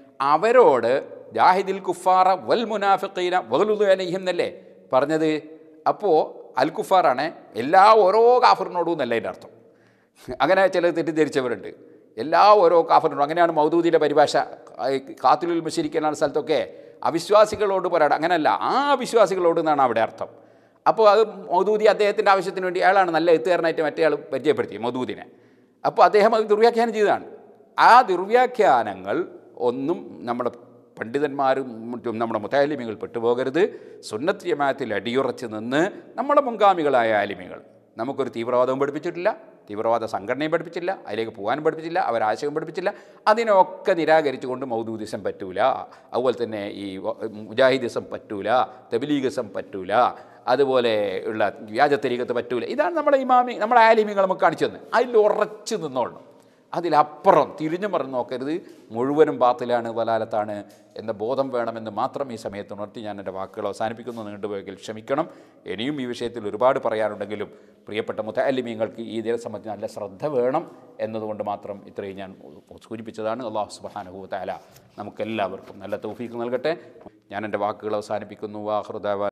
അവരോട് ജാഹിദിൽ കുഫാറ വൽ മുനാഫിഖീന വലുദു അലൈഹിം എന്നല്ലേ പറഞ്ഞത് അപ്പോൾ അൽ കുഫാറാണ് എല്ലാ ഓരോ കാഫറിനോടും എന്നല്ല അതിൻ്റെ അർത്ഥം അങ്ങനെ ചിലർ തെറ്റിദ്ധരിച്ചവരുണ്ട് എല്ലാ ഓരോ കാഫറിനോടും അങ്ങനെയാണ് മൗദൂദിയുടെ പരിഭാഷ കാത്തുലുൽ മുശരിക്കുന്ന സ്ഥലത്തൊക്കെ അവിശ്വാസികളോട് പോരാടം അങ്ങനെയല്ല ആ വിശ്വാസികളോട് എന്നാണ് അവിടെ അർത്ഥം അപ്പോൾ അത് മൗദൂദി അദ്ദേഹത്തിൻ്റെ ആവശ്യത്തിന് വേണ്ടി അയാളാണ് നല്ല എത്തുകാരനായിട്ട് മറ്റേ ആൾ പരിചയപ്പെടുത്തി മൗദൂദിനെ അപ്പോൾ അദ്ദേഹം അത് ദുർവ്യാഖ്യാനം ചെയ്തതാണ് ആ ദുർവ്യാഖ്യാനങ്ങൾ ഒന്നും നമ്മുടെ പണ്ഡിതന്മാരും മറ്റും നമ്മുടെ മുത്താലിമികൾ പെട്ടുപോകരുത് സുന്നത്ത് ജമാഅത്തിൽ അടിയുറച്ച് നിന്ന് നമ്മുടെ മുൻഗാമികളായ ആലിമികൾ നമുക്കൊരു തീവ്രവാദവും പഠിപ്പിച്ചിട്ടില്ല തീവ്രവാദ സംഘടനയും പഠിപ്പിച്ചില്ല അതിലേക്ക് പോകാനും പഠിപ്പിച്ചില്ല അവരാശയവും പഠിപ്പിച്ചില്ല അതിനൊക്കെ നിരാകരിച്ചുകൊണ്ട് മൗദൂദിസം പറ്റൂല അതുപോലെ തന്നെ ഈ വ- മുജാഹിദിസം പറ്റൂല തബിലീഗസം പറ്റൂല അതുപോലെ ഉള്ള വ്യാജത്തരീകത്ത് പറ്റൂല ഇതാണ് നമ്മുടെ ഇമാമി നമ്മുടെ ആലിമികൾ നമുക്ക് കാണിച്ചു തന്നെ അതിൽ ഉറച്ചു നിന്നോളണം അതിലപ്പുറം തിരിഞ്ഞു മറിഞ്ഞു നോക്കരുത് മുഴുവനും ബാത്തിലാണ് വലാലത്താണ് എന്ന ബോധം വേണമെന്ന് മാത്രം ഈ സമയത്ത് ഉണർത്തി ഞാൻ എൻ്റെ വാക്കുകൾ അവസാനിപ്പിക്കുന്നു നീണ്ടുപോയെങ്കിൽ ക്ഷമിക്കണം ഇനിയും ഈ വിഷയത്തിൽ ഒരുപാട് പറയാനുണ്ടെങ്കിലും പ്രിയപ്പെട്ട മുത്തല്ലിമീങ്ങൾക്ക് ഈ ഇതിനെ സംബന്ധിച്ച് നല്ല ശ്രദ്ധ വേണം എന്നതുകൊണ്ട് മാത്രം ഇത്രയും ഞാൻ സൂചിപ്പിച്ചതാണ് അള്ളാഹു സുബാനഹു താല നമുക്കെല്ലാവർക്കും നല്ല തൗഫീക്ക് നൽകട്ടെ ഞാൻ എൻ്റെ വാക്കുകൾ അവസാനിപ്പിക്കുന്നു വാഹൃദാവ